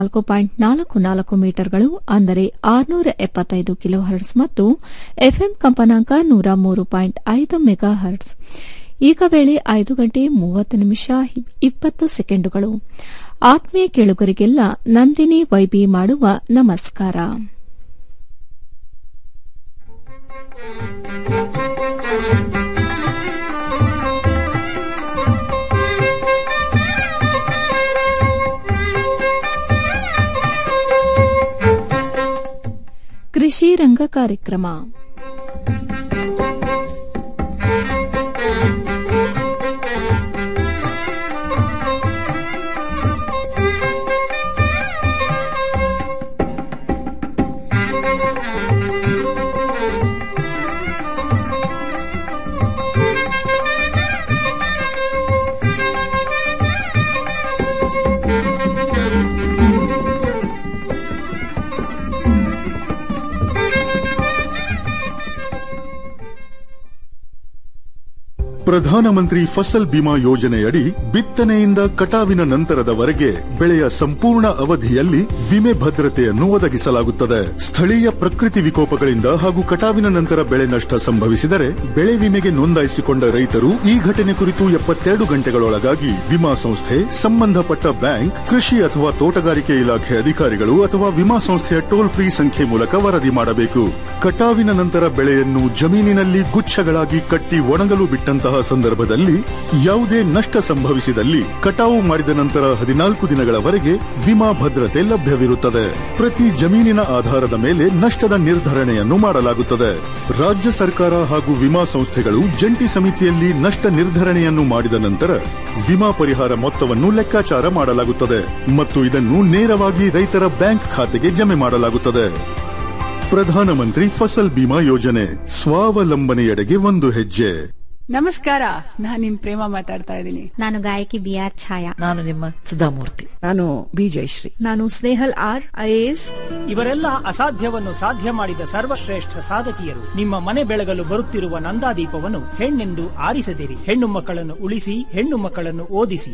ನಾಲ್ಕು ಪಾಯಿಂಟ್ ನಾಲ್ಕು ನಾಲ್ಕು ಮೀಟರ್ಗಳು ಅಂದರೆ ಆರುನೂರ ಎಪ್ಪತ್ತೈದು ಕಿಲೋ ಹರ್ಟ್ಸ್ ಮತ್ತು ಎಫ್ಎಂ ಕಂಪನಾಂಕ ನೂರ ಮೂರು ಪಾಯಿಂಟ್ ಐದು ಮೆಗಾ ಹರ್ಟ್ಸ್ ಈಗ ವೇಳೆ ಐದು ಗಂಟೆ ಮೂವತ್ತು ನಿಮಿಷ ಇಪ್ಪತ್ತು ಸೆಕೆಂಡುಗಳು ಆತ್ಮೀಯ ಕೇಳುಗರಿಗೆಲ್ಲ ನಂದಿನಿ ವೈಬಿ ಮಾಡುವ ನಮಸ್ಕಾರ ಕೃಷಿ ರಂಗ ಕಾರ್ಯಕ್ರಮ ಪ್ರಧಾನಮಂತ್ರಿ ಫಸಲ್ ಬಿಮಾ ಯೋಜನೆಯಡಿ ಬಿತ್ತನೆಯಿಂದ ಕಟಾವಿನ ನಂತರದವರೆಗೆ ಬೆಳೆಯ ಸಂಪೂರ್ಣ ಅವಧಿಯಲ್ಲಿ ವಿಮೆ ಭದ್ರತೆಯನ್ನು ಒದಗಿಸಲಾಗುತ್ತದೆ ಸ್ಥಳೀಯ ಪ್ರಕೃತಿ ವಿಕೋಪಗಳಿಂದ ಹಾಗೂ ಕಟಾವಿನ ನಂತರ ಬೆಳೆ ನಷ್ಟ ಸಂಭವಿಸಿದರೆ ಬೆಳೆ ವಿಮೆಗೆ ನೋಂದಾಯಿಸಿಕೊಂಡ ರೈತರು ಈ ಘಟನೆ ಕುರಿತು ಎಪ್ಪತ್ತೆರಡು ಗಂಟೆಗಳೊಳಗಾಗಿ ವಿಮಾ ಸಂಸ್ಥೆ ಸಂಬಂಧಪಟ್ಟ ಬ್ಯಾಂಕ್ ಕೃಷಿ ಅಥವಾ ತೋಟಗಾರಿಕೆ ಇಲಾಖೆ ಅಧಿಕಾರಿಗಳು ಅಥವಾ ವಿಮಾ ಸಂಸ್ಥೆಯ ಟೋಲ್ ಫ್ರೀ ಸಂಖ್ಯೆ ಮೂಲಕ ವರದಿ ಮಾಡಬೇಕು ಕಟಾವಿನ ನಂತರ ಬೆಳೆಯನ್ನು ಜಮೀನಿನಲ್ಲಿ ಗುಚ್ಛಗಳಾಗಿ ಕಟ್ಟಿ ಒಣಗಲು ಬಿಟ್ಟಂತಹ ಸಂದರ್ಭದಲ್ಲಿ ಯಾವುದೇ ನಷ್ಟ ಸಂಭವಿಸಿದಲ್ಲಿ ಕಟಾವು ಮಾಡಿದ ನಂತರ ಹದಿನಾಲ್ಕು ದಿನಗಳವರೆಗೆ ವಿಮಾ ಭದ್ರತೆ ಲಭ್ಯವಿರುತ್ತದೆ ಪ್ರತಿ ಜಮೀನಿನ ಆಧಾರದ ಮೇಲೆ ನಷ್ಟದ ನಿರ್ಧರಣೆಯನ್ನು ಮಾಡಲಾಗುತ್ತದೆ ರಾಜ್ಯ ಸರ್ಕಾರ ಹಾಗೂ ವಿಮಾ ಸಂಸ್ಥೆಗಳು ಜಂಟಿ ಸಮಿತಿಯಲ್ಲಿ ನಷ್ಟ ನಿರ್ಧರಣೆಯನ್ನು ಮಾಡಿದ ನಂತರ ವಿಮಾ ಪರಿಹಾರ ಮೊತ್ತವನ್ನು ಲೆಕ್ಕಾಚಾರ ಮಾಡಲಾಗುತ್ತದೆ ಮತ್ತು ಇದನ್ನು ನೇರವಾಗಿ ರೈತರ ಬ್ಯಾಂಕ್ ಖಾತೆಗೆ ಜಮೆ ಮಾಡಲಾಗುತ್ತದೆ ಪ್ರಧಾನಮಂತ್ರಿ ಫಸಲ್ ಬಿಮಾ ಯೋಜನೆ ಸ್ವಾವಲಂಬನೆಯೆಡೆಗೆ ಒಂದು ಹೆಜ್ಜೆ ನಮಸ್ಕಾರ ನಾನ್ ನಿಮ್ ಪ್ರೇಮ ಮಾತಾಡ್ತಾ ಇದ್ದೀನಿ ನಾನು ಗಾಯಕಿ ಬಿ ಆರ್ ಛಾಯಾ ನಾನು ನಿಮ್ಮ ಸುಧಾಮೂರ್ತಿ ನಾನು ಬಿ ಜಯಶ್ರೀ ನಾನು ಸ್ನೇಹಲ್ ಆರ್ ಐಎಎಸ್ ಇವರೆಲ್ಲ ಅಸಾಧ್ಯವನ್ನು ಸಾಧ್ಯ ಮಾಡಿದ ಸರ್ವಶ್ರೇಷ್ಠ ಸಾಧಕಿಯರು ನಿಮ್ಮ ಮನೆ ಬೆಳಗಲು ಬರುತ್ತಿರುವ ನಂದಾದೀಪವನ್ನು ಹೆಣ್ಣೆಂದು ಆರಿಸದಿರಿ ಹೆಣ್ಣು ಮಕ್ಕಳನ್ನು ಉಳಿಸಿ ಹೆಣ್ಣು ಮಕ್ಕಳನ್ನು ಓದಿಸಿ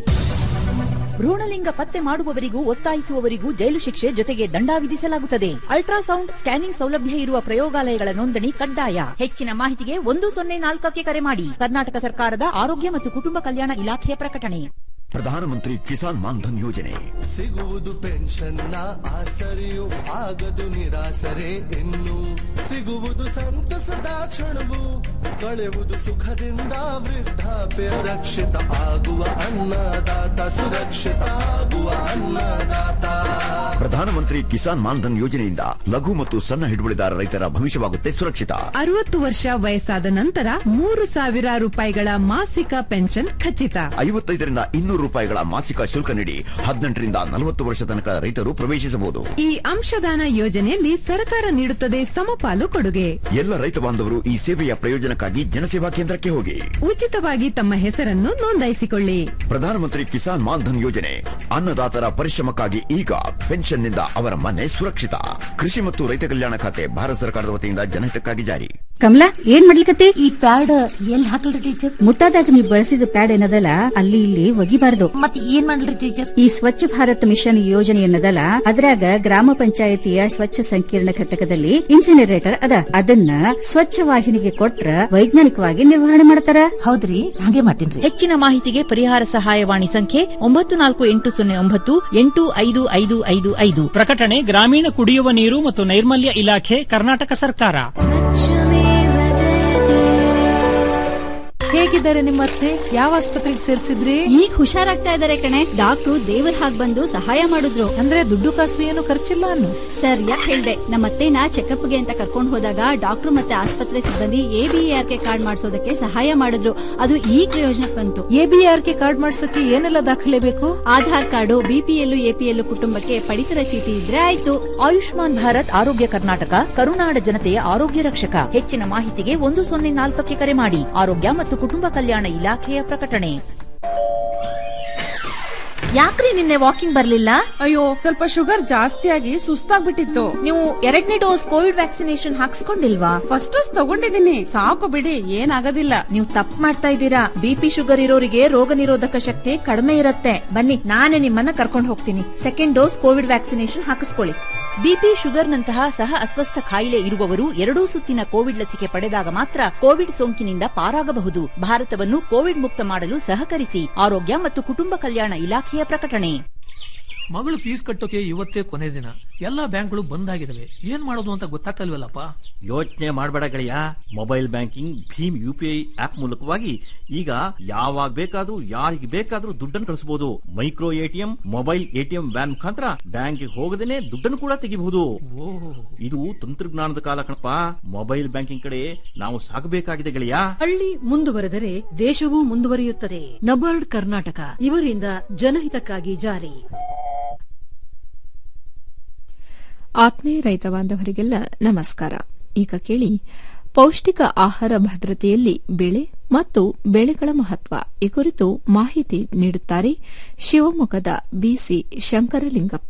ಭ್ರೂಣಲಿಂಗ ಪತ್ತೆ ಮಾಡುವವರಿಗೂ ಒತ್ತಾಯಿಸುವವರಿಗೂ ಜೈಲು ಶಿಕ್ಷೆ ಜೊತೆಗೆ ದಂಡ ವಿಧಿಸಲಾಗುತ್ತದೆ ಅಲ್ಟ್ರಾಸೌಂಡ್ ಸ್ಕ್ಯಾನಿಂಗ್ ಸೌಲಭ್ಯ ಇರುವ ಪ್ರಯೋಗಾಲಯಗಳ ನೋಂದಣಿ ಕಡ್ಡಾಯ ಹೆಚ್ಚಿನ ಮಾಹಿತಿಗೆ ಒಂದು ಸೊನ್ನೆ ನಾಲ್ಕಕ್ಕೆ ಕರೆ ಮಾಡಿ ಕರ್ನಾಟಕ ಸರ್ಕಾರದ ಆರೋಗ್ಯ ಮತ್ತು ಕುಟುಂಬ ಕಲ್ಯಾಣ ಇಲಾಖೆಯ ಪ್ರಕಟಣೆ ಪ್ರಧಾನಮಂತ್ರಿ ಕಿಸಾನ್ ಮಾನ್ಧನ್ ಯೋಜನೆ ಸಿಗುವುದು ಪೆನ್ಷನ್ನ ಆಸರೆಯು ಆಗದು ನಿರಾಸರೆ ಇನ್ನು ಸಿಗುವುದು ಸಂತಸದ ಕ್ಷಣವು ಕಳೆಯುವುದು ಸುಖದಿಂದ ವೃದ್ಧಾಪ್ಯ ರಕ್ಷಿತ ಆಗುವ ಅನ್ನದಾತ ಸುರಕ್ಷಿತ ಆಗುವ ಅನ್ನದಾತ ಪ್ರಧಾನಮಂತ್ರಿ ಕಿಸಾನ್ ಮಾನ್ಧನ್ ಯೋಜನೆಯಿಂದ ಲಘು ಮತ್ತು ಸಣ್ಣ ಹಿಡುವಳಿದಾರ ರೈತರ ಭವಿಷ್ಯವಾಗುತ್ತೆ ಸುರಕ್ಷಿತ ಅರವತ್ತು ವರ್ಷ ವಯಸ್ಸಾದ ನಂತರ ಮೂರು ಸಾವಿರ ರೂಪಾಯಿಗಳ ಮಾಸಿಕ ಪೆನ್ಷನ್ ಖಚಿತ ಐವತ್ತೈದರಿಂದ ಇನ್ನೂರು ರೂಪಾಯಿಗಳ ಮಾಸಿಕ ಶುಲ್ಕ ನೀಡಿ ಹದಿನೆಂಟರಿಂದ ನಲವತ್ತು ವರ್ಷ ತನಕ ರೈತರು ಪ್ರವೇಶಿಸಬಹುದು ಈ ಅಂಶದಾನ ಯೋಜನೆಯಲ್ಲಿ ಸರ್ಕಾರ ನೀಡುತ್ತದೆ ಸಮಪಾಲು ಕೊಡುಗೆ ಎಲ್ಲ ರೈತ ಬಾಂಧವರು ಈ ಸೇವೆಯ ಪ್ರಯೋಜನಕ್ಕಾಗಿ ಜನಸೇವಾ ಕೇಂದ್ರಕ್ಕೆ ಹೋಗಿ ಉಚಿತವಾಗಿ ತಮ್ಮ ಹೆಸರನ್ನು ನೋಂದಾಯಿಸಿಕೊಳ್ಳಿ ಪ್ರಧಾನಮಂತ್ರಿ ಕಿಸಾನ್ ಮಾನ್ಧನ್ ಯೋಜನೆ ಅನ್ನದಾತರ ಪರಿಶ್ರಮಕ್ಕಾಗಿ ಈಗ ಪೆನ್ಷನ್ನಿಂದ ಅವರ ಮನೆ ಸುರಕ್ಷಿತ ಕೃಷಿ ಮತ್ತು ರೈತ ಕಲ್ಯಾಣ ಖಾತೆ ಭಾರತ ಸರ್ಕಾರದ ವತಿಯಿಂದ ಜನಹಿತಕ್ಕಾಗಿ ಜಾರಿ ಕಮಲಾ ಏನ್ ಮಾಡ್ಲಿಕತ್ತೆ ಈ ಪ್ಯಾಡ್ ಎಲ್ಲಿ ಹಾಕಲ್ರಿ ಟೀಚರ್ ಮುಟ್ಟಾದಾಗ ನೀವು ಬಳಸಿದ ಪ್ಯಾಡ್ ಏನದಲ್ಲ ಅಲ್ಲಿ ಇಲ್ಲಿ ಒಗಿಬಾರ್ದು ಮತ್ತೆ ಏನ್ ಮಾಡ್ಲಿ ಟೀಚರ್ ಈ ಸ್ವಚ್ಛ ಭಾರತ್ ಮಿಷನ್ ಯೋಜನೆ ಏನದಲ್ಲ ಅದ್ರಾಗ ಗ್ರಾಮ ಪಂಚಾಯತಿಯ ಸ್ವಚ್ಛ ಸಂಕೀರ್ಣ ಘಟಕದಲ್ಲಿ ಇನ್ಸಿನರೇಟರ್ ಅದ ಅದನ್ನ ಸ್ವಚ್ಛ ವಾಹಿನಿಗೆ ಕೊಟ್ರ ವೈಜ್ಞಾನಿಕವಾಗಿ ನಿರ್ವಹಣೆ ಮಾಡ್ತಾರ ಹೌದ್ರಿ ಹಾಗೆ ಮಾಡ್ತೀನ್ರಿ ಹೆಚ್ಚಿನ ಮಾಹಿತಿಗೆ ಪರಿಹಾರ ಸಹಾಯವಾಣಿ ಸಂಖ್ಯೆ ಒಂಬತ್ತು ನಾಲ್ಕು ಎಂಟು ಸೊನ್ನೆ ಒಂಬತ್ತು ಎಂಟು ಐದು ಐದು ಐದು ಐದು ಪ್ರಕಟಣೆ ಗ್ರಾಮೀಣ ಕುಡಿಯುವ ನೀರು ಮತ್ತು ನೈರ್ಮಲ್ಯ ಇಲಾಖೆ ಕರ್ನಾಟಕ ಸರ್ಕಾರ ಹೇಗಿದ್ದಾರೆ ನಿಮ್ಮ ಅತ್ತೆ ಯಾವ ಆಸ್ಪತ್ರೆಗೆ ಸೇರಿಸಿದ್ರಿ ಈಗ ಹುಷಾರಾಗ್ತಾ ಇದಾರೆ ಕಣೆ ಡಾಕ್ಟ್ರು ದೇವರ ಹಾಗ್ ಬಂದು ಸಹಾಯ ಮಾಡಿದ್ರು ಅಂದ್ರೆ ದುಡ್ಡು ಕಾಸು ಏನು ಖರ್ಚಿಲ್ಲ ಅನ್ನು ಸರ್ ಯಾಕೆ ಹೇಳ್ದೆ ನಮ್ಮತ್ತೆನ ಚೆಕಪ್ಗೆ ಅಂತ ಕರ್ಕೊಂಡು ಹೋದಾಗ ಡಾಕ್ಟ್ರು ಮತ್ತೆ ಆಸ್ಪತ್ರೆ ಸಿಬ್ಬಂದಿ ಎಬಿಆರ್ ಕೆ ಕಾರ್ಡ್ ಮಾಡಿಸೋದಕ್ಕೆ ಸಹಾಯ ಮಾಡಿದ್ರು ಅದು ಈ ಪ್ರಯೋಜನಕ್ಕೆ ಬಂತು ಎಬಿಆರ್ ಕೆ ಕಾರ್ಡ್ ಮಾಡ್ಸಕ್ಕೆ ಏನೆಲ್ಲ ದಾಖಲೆ ಬೇಕು ಆಧಾರ್ ಕಾರ್ಡು ಬಿಪಿಎಲ್ ಎಪಿಎಲ್ ಕುಟುಂಬಕ್ಕೆ ಪಡಿತರ ಚೀಟಿ ಇದ್ರೆ ಆಯ್ತು ಆಯುಷ್ಮಾನ್ ಭಾರತ್ ಆರೋಗ್ಯ ಕರ್ನಾಟಕ ಕರುನಾಡ ಜನತೆಯ ಆರೋಗ್ಯ ರಕ್ಷಕ ಹೆಚ್ಚಿನ ಮಾಹಿತಿಗೆ ಒಂದು ಸೊನ್ನೆ ನಾಲ್ಕಕ್ಕೆ ಕರೆ ಮಾಡಿ ಆರೋಗ್ಯ ಮತ್ತು ಕುಟುಂಬ ಕಲ್ಯಾಣ ಇಲಾಖೆಯ ಪ್ರಕಟಣೆ ಯಾಕ್ರಿ ನಿನ್ನೆ ವಾಕಿಂಗ್ ಬರ್ಲಿಲ್ಲ ಅಯ್ಯೋ ಸ್ವಲ್ಪ ಶುಗರ್ ಜಾಸ್ತಿ ಆಗಿ ಸುಸ್ತಾಗ್ಬಿಟ್ಟಿತ್ತು ನೀವು ಎರಡನೇ ಡೋಸ್ ಕೋವಿಡ್ ವ್ಯಾಕ್ಸಿನೇಷನ್ ಹಾಕ್ಸ್ಕೊಂಡಿಲ್ವಾ ಫಸ್ಟ್ ಡೋಸ್ ತಗೊಂಡಿದೀನಿ ಸಾಕು ಬಿಡಿ ಏನಾಗೋದಿಲ್ಲ ನೀವು ತಪ್ಪು ಮಾಡ್ತಾ ಇದ್ದೀರಾ ಬಿಪಿ ಶುಗರ್ ಇರೋರಿಗೆ ರೋಗ ನಿರೋಧಕ ಶಕ್ತಿ ಕಡಿಮೆ ಇರುತ್ತೆ ಬನ್ನಿ ನಾನೇ ನಿಮ್ಮನ್ನ ಕರ್ಕೊಂಡು ಹೋಗ್ತೀನಿ ಸೆಕೆಂಡ್ ಡೋಸ್ ಕೋವಿಡ್ ವ್ಯಾಕ್ಸಿನೇಷನ್ ಹಾಕಿಸ್ಕೊಳ್ಳಿ ಬಿಪಿ ಶುಗರ್ನಂತಹ ಸಹ ಅಸ್ವಸ್ಥ ಕಾಯಿಲೆ ಇರುವವರು ಎರಡೂ ಸುತ್ತಿನ ಕೋವಿಡ್ ಲಸಿಕೆ ಪಡೆದಾಗ ಮಾತ್ರ ಕೋವಿಡ್ ಸೋಂಕಿನಿಂದ ಪಾರಾಗಬಹುದು ಭಾರತವನ್ನು ಕೋವಿಡ್ ಮುಕ್ತ ಮಾಡಲು ಸಹಕರಿಸಿ ಆರೋಗ್ಯ ಮತ್ತು ಕುಟುಂಬ ಕಲ್ಯಾಣ ಇಲಾಖೆಯ ಪ್ರಕಟಣೆ ಮಗಳು ಫೀಸ್ ಕಟ್ಟೋಕೆ ಇವತ್ತೇ ಕೊನೆ ದಿನ ಎಲ್ಲಾ ಬ್ಯಾಂಕ್ಗಳು ಬಂದ್ ಆಗಿದಾವೆ ಏನ್ ಮಾಡೋದು ಅಂತ ಗೊತ್ತಾಗ್ತಲ್ವಲ್ಲಪ್ಪ ಯೋಚನೆ ಮಾಡಬೇಡ ಗೆಳೆಯ ಮೊಬೈಲ್ ಬ್ಯಾಂಕಿಂಗ್ ಭೀಮ್ ಯು ಪಿ ಐ ಆಪ್ ಮೂಲಕವಾಗಿ ಈಗ ಯಾವಾಗ ಬೇಕಾದ್ರೂ ಯಾರಿಗೆ ಬೇಕಾದ್ರೂ ದುಡ್ಡನ್ನು ಕಳಿಸಬಹುದು micro ATM mobile ATM van ಮುಖಾಂತರ ಬ್ಯಾಂಕಿಗೆ ಹೋಗದೇನೆ ದುಡ್ಡನ್ನು ಕೂಡ ತೆಗಿಬಹುದು ಇದು ತಂತ್ರಜ್ಞಾನದ ಕಾಲ ಕಣಪ್ಪ ಮೊಬೈಲ್ ಬ್ಯಾಂಕಿಂಗ್ ಕಡೆ ನಾವು ಸಾಗಬೇಕಾಗಿದೆ ಗೆಳೆಯ ಹಳ್ಳಿ ಮುಂದುವರೆದರೆ ದೇಶವೂ ಮುಂದುವರಿಯುತ್ತದೆ ನಬಾರ್ಡ್ ಕರ್ನಾಟಕ ಇವರಿಂದ ಜನಹಿತಕ್ಕಾಗಿ ಜಾರಿ ಆತ್ಮೀಯ ರೈತ ಬಾಂಧವರಿಗೆಲ್ಲ ನಮಸ್ಕಾರ ಈಗ ಕೇಳಿ ಪೌಷ್ಟಿಕ ಆಹಾರ ಭದ್ರತೆಯಲ್ಲಿ ಬೆಳೆ ಮತ್ತು ಬೆಳೆಗಳ ಮಹತ್ವ ಈ ಕುರಿತು ಮಾಹಿತಿ ನೀಡುತ್ತಾರೆ ಶಿವಮೊಗ್ಗದ ಬಿಸಿ ಶಂಕರಲಿಂಗಪ್ಪ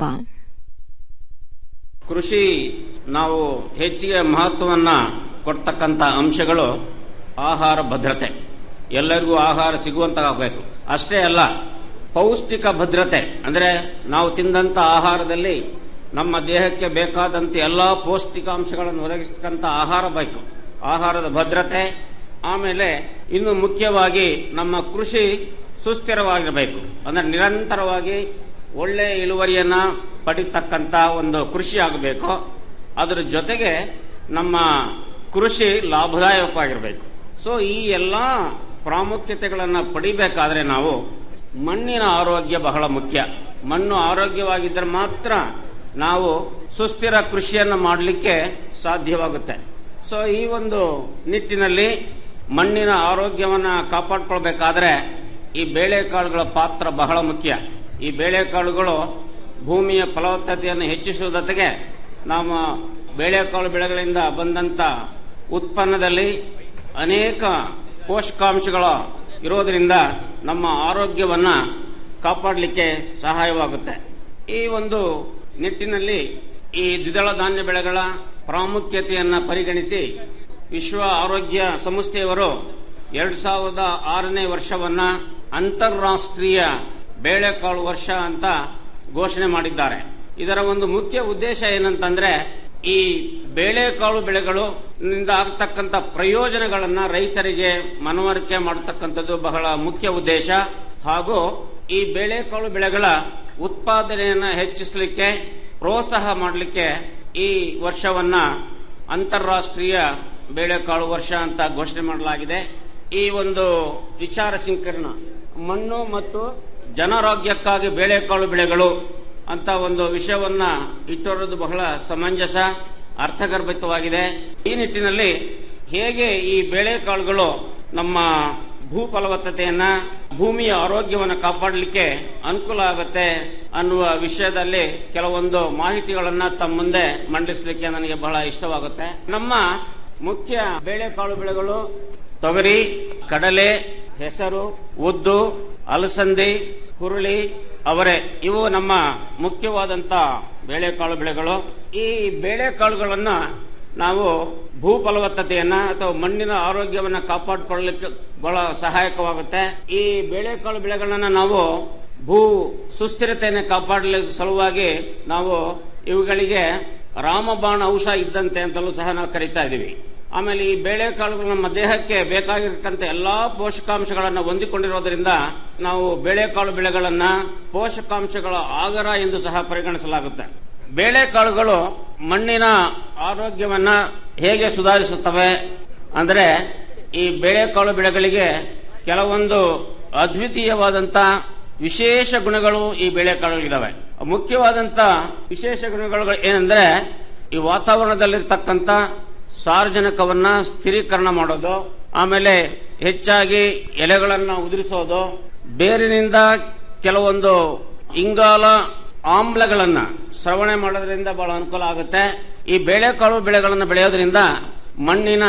ಕೃಷಿ ನಾವು ಹೆಚ್ಚಿಗೆ ಮಹತ್ವವನ್ನ ಕೊಡ್ತಕ್ಕಂಥ ಅಂಶಗಳು ಆಹಾರ ಭದ್ರತೆ ಎಲ್ಲರಿಗೂ ಆಹಾರ ಸಿಗುವಂತಾಗಬೇಕು ಅಷ್ಟೇ ಅಲ್ಲ ಪೌಷ್ಟಿಕ ಭದ್ರತೆ ಅಂದರೆ ನಾವು ತಿಂದಂಥ ಆಹಾರದಲ್ಲಿ ನಮ್ಮ ದೇಹಕ್ಕೆ ಬೇಕಾದಂಥ ಎಲ್ಲ ಪೌಷ್ಟಿಕಾಂಶಗಳನ್ನು ಒದಗಿಸ್ತಕ್ಕಂಥ ಆಹಾರ ಬೇಕು ಆಹಾರದ ಭದ್ರತೆ ಆಮೇಲೆ ಇನ್ನು ಮುಖ್ಯವಾಗಿ ನಮ್ಮ ಕೃಷಿ ಸುಸ್ಥಿರವಾಗಿರಬೇಕು ಅಂದರೆ ನಿರಂತರವಾಗಿ ಒಳ್ಳೆ ಇಳುವರಿಯನ್ನ ಪಡಿತಕ್ಕಂತ ಒಂದು ಕೃಷಿ ಆಗಬೇಕು ಅದರ ಜೊತೆಗೆ ನಮ್ಮ ಕೃಷಿ ಲಾಭದಾಯಕವಾಗಿರಬೇಕು ಸೊ ಈ ಎಲ್ಲ ಪ್ರಾಮುಖ್ಯತೆಗಳನ್ನು ಪಡಿಬೇಕಾದ್ರೆ ನಾವು ಮಣ್ಣಿನ ಆರೋಗ್ಯ ಬಹಳ ಮುಖ್ಯ ಮಣ್ಣು ಆರೋಗ್ಯವಾಗಿದ್ದರೆ ಮಾತ್ರ ನಾವು ಸುಸ್ಥಿರ ಕೃಷಿಯನ್ನು ಮಾಡಲಿಕ್ಕೆ ಸಾಧ್ಯವಾಗುತ್ತೆ ಸೊ ಈ ಒಂದು ನಿಟ್ಟಿನಲ್ಲಿ ಮಣ್ಣಿನ ಆರೋಗ್ಯವನ್ನು ಕಾಪಾಡ್ಕೊಳ್ಬೇಕಾದ್ರೆ ಈ ಬೇಳೆಕಾಳುಗಳ ಪಾತ್ರ ಬಹಳ ಮುಖ್ಯ ಈ ಬೇಳೆಕಾಳುಗಳು ಭೂಮಿಯ ಫಲವತ್ತತೆಯನ್ನು ಹೆಚ್ಚಿಸುವುದಕ್ಕೆ ನಮ್ಮ ಬೇಳೆಕಾಳು ಬೆಳೆಗಳಿಂದ ಬಂದಂತ ಉತ್ಪನ್ನದಲ್ಲಿ ಅನೇಕ ಪೋಷಕಾಂಶಗಳು ಇರೋದರಿಂದ ನಮ್ಮ ಆರೋಗ್ಯವನ್ನ ಕಾಪಾಡಲಿಕ್ಕೆ ಸಹಾಯವಾಗುತ್ತೆ ಈ ಒಂದು ನಿಟ್ಟಿನಲ್ಲಿ ಈ ದ್ವಿದಳ ಧಾನ್ಯ ಬೆಳೆಗಳ ಪ್ರಾಮುಖ್ಯತೆಯನ್ನ ಪರಿಗಣಿಸಿ ವಿಶ್ವ ಆರೋಗ್ಯ ಸಂಸ್ಥೆಯವರು ಎರಡ್ ಸಾವಿರದ ಆರನೇ ವರ್ಷವನ್ನ ಅಂತಾರಾಷ್ಟ್ರೀಯ ಬೇಳೆಕಾಳು ವರ್ಷ ಅಂತ ಘೋಷಣೆ ಮಾಡಿದ್ದಾರೆ ಇದರ ಒಂದು ಮುಖ್ಯ ಉದ್ದೇಶ ಏನಂತಂದ್ರೆ ಈ ಬೇಳೆಕಾಳು ಬೆಳೆಗಳು ನಿಂದ ಆಗ್ತಕ್ಕಂಥ ಪ್ರಯೋಜನಗಳನ್ನ ರೈತರಿಗೆ ಮನವರಿಕೆ ಮಾಡತಕ್ಕಂಥದ್ದು ಬಹಳ ಮುಖ್ಯ ಉದ್ದೇಶ ಹಾಗೂ ಈ ಬೇಳೆಕಾಳು ಬೆಳೆಗಳ ಉತ್ಪಾದನೆಯನ್ನ ಹೆಚ್ಚಿಸಲಿಕ್ಕೆ ಪ್ರೋತ್ಸಾಹ ಮಾಡಲಿಕ್ಕೆ ಈ ವರ್ಷವನ್ನ ಅಂತಾರಾಷ್ಟ್ರೀಯ ಬೇಳೆಕಾಳು ವರ್ಷ ಅಂತ ಘೋಷಣೆ ಮಾಡಲಾಗಿದೆ ಈ ಒಂದು ವಿಚಾರ ಸಂಕಿರಣ ಮಣ್ಣು ಮತ್ತು ಜನಾರೋಗ್ಯಕ್ಕಾಗಿ ಬೇಳೆಕಾಳು ಬೆಳೆಗಳು ಅಂತ ಒಂದು ವಿಷಯವನ್ನ ಇಟ್ಟಿರೋದು ಬಹಳ ಸಮಂಜಸ ಅರ್ಥಗರ್ಭಿತವಾಗಿದೆ ಈ ನಿಟ್ಟಿನಲ್ಲಿ ಹೇಗೆ ಈ ಬೇಳೆಕಾಳುಗಳು ನಮ್ಮ ಭೂ ಫಲವತ್ತತೆಯನ್ನ ಭೂಮಿಯ ಆರೋಗ್ಯವನ್ನು ಕಾಪಾಡಲಿಕ್ಕೆ ಅನುಕೂಲ ಆಗುತ್ತೆ ಅನ್ನುವ ವಿಷಯದಲ್ಲಿ ಕೆಲವೊಂದು ಮಾಹಿತಿಗಳನ್ನ ತಮ್ಮ ಮುಂದೆ ಮಂಡಿಸಲಿಕ್ಕೆ ನನಗೆ ಬಹಳ ಇಷ್ಟವಾಗುತ್ತೆ ನಮ್ಮ ಮುಖ್ಯ ಬೇಳೆಕಾಳು ಬೆಳೆಗಳು ತೊಗರಿ ಕಡಲೆ ಹೆಸರು ಉದ್ದು ಅಲಸಂದಿ ಹುರುಳಿ ಅವರೆ ಇವು ನಮ್ಮ ಮುಖ್ಯವಾದಂತ ಬೇಳೆಕಾಳು ಬೆಳೆಗಳು ಈ ಬೇಳೆಕಾಳುಗಳನ್ನ ನಾವು ಭೂ ಫಲವತ್ತತೆಯನ್ನ ಅಥವಾ ಮಣ್ಣಿನ ಆರೋಗ್ಯವನ್ನ ಕಾಪಾಡಿಕೊಳ್ಳಲಿಕ್ಕೆ ಬಹಳ ಸಹಾಯಕವಾಗುತ್ತೆ ಈ ಬೇಳೆಕಾಳು ಬೆಳೆಗಳನ್ನ ನಾವು ಭೂ ಸುಸ್ಥಿರತೆಯನ್ನು ಕಾಪಾಡಲಿ ಸಲುವಾಗಿ ನಾವು ಇವುಗಳಿಗೆ ರಾಮಬಾಣ ಔಷಧ ಇದ್ದಂತೆ ಅಂತಲೂ ಸಹ ನಾವು ಕರಿತಾ ಇದ್ದೀವಿ ಆಮೇಲೆ ಈ ಬೇಳೆಕಾಳುಗಳು ನಮ್ಮ ದೇಹಕ್ಕೆ ಬೇಕಾಗಿರ್ತಕ್ಕಂಥ ಎಲ್ಲಾ ಪೋಷಕಾಂಶಗಳನ್ನು ಹೊಂದಿಕೊಂಡಿರೋದ್ರಿಂದ ನಾವು ಬೇಳೆಕಾಳು ಬೆಳೆಗಳನ್ನ ಪೋಷಕಾಂಶಗಳ ಆಗರ ಎಂದು ಸಹ ಪರಿಗಣಿಸಲಾಗುತ್ತೆ ಬೇಳೆಕಾಳುಗಳು ಮಣ್ಣಿನ ಆರೋಗ್ಯವನ್ನ ಹೇಗೆ ಸುಧಾರಿಸುತ್ತವೆ ಅಂದ್ರೆ ಈ ಬೇಳೆಕಾಳು ಬೆಳೆಗಳಿಗೆ ಕೆಲವೊಂದು ಅದ್ವಿತೀಯವಾದಂತ ವಿಶೇಷ ಗುಣಗಳು ಈ ಬೇಳೆಕಾಳುಗಳಿದಾವೆ ಮುಖ್ಯವಾದಂತ ವಿಶೇಷ ಗುಣಗಳು ಏನಂದ್ರೆ ಈ ವಾತಾವರಣದಲ್ಲಿರ್ತಕ್ಕಂಥ ಸಾರ್ವಜನಿಕವನ್ನ ಸ್ಥಿರೀಕರಣ ಮಾಡೋದು ಆಮೇಲೆ ಹೆಚ್ಚಾಗಿ ಎಲೆಗಳನ್ನ ಉದುರಿಸೋದು ಬೇರಿನಿಂದ ಕೆಲವೊಂದು ಇಂಗಾಲ ಆಮ್ಲಗಳನ್ನ ಶ್ರವಣೆ ಮಾಡೋದ್ರಿಂದ ಬಹಳ ಅನುಕೂಲ ಆಗುತ್ತೆ ಈ ಬೇಳೆಕಾಳು ಬೆಳೆಗಳನ್ನು ಬೆಳೆಯೋದ್ರಿಂದ ಮಣ್ಣಿನ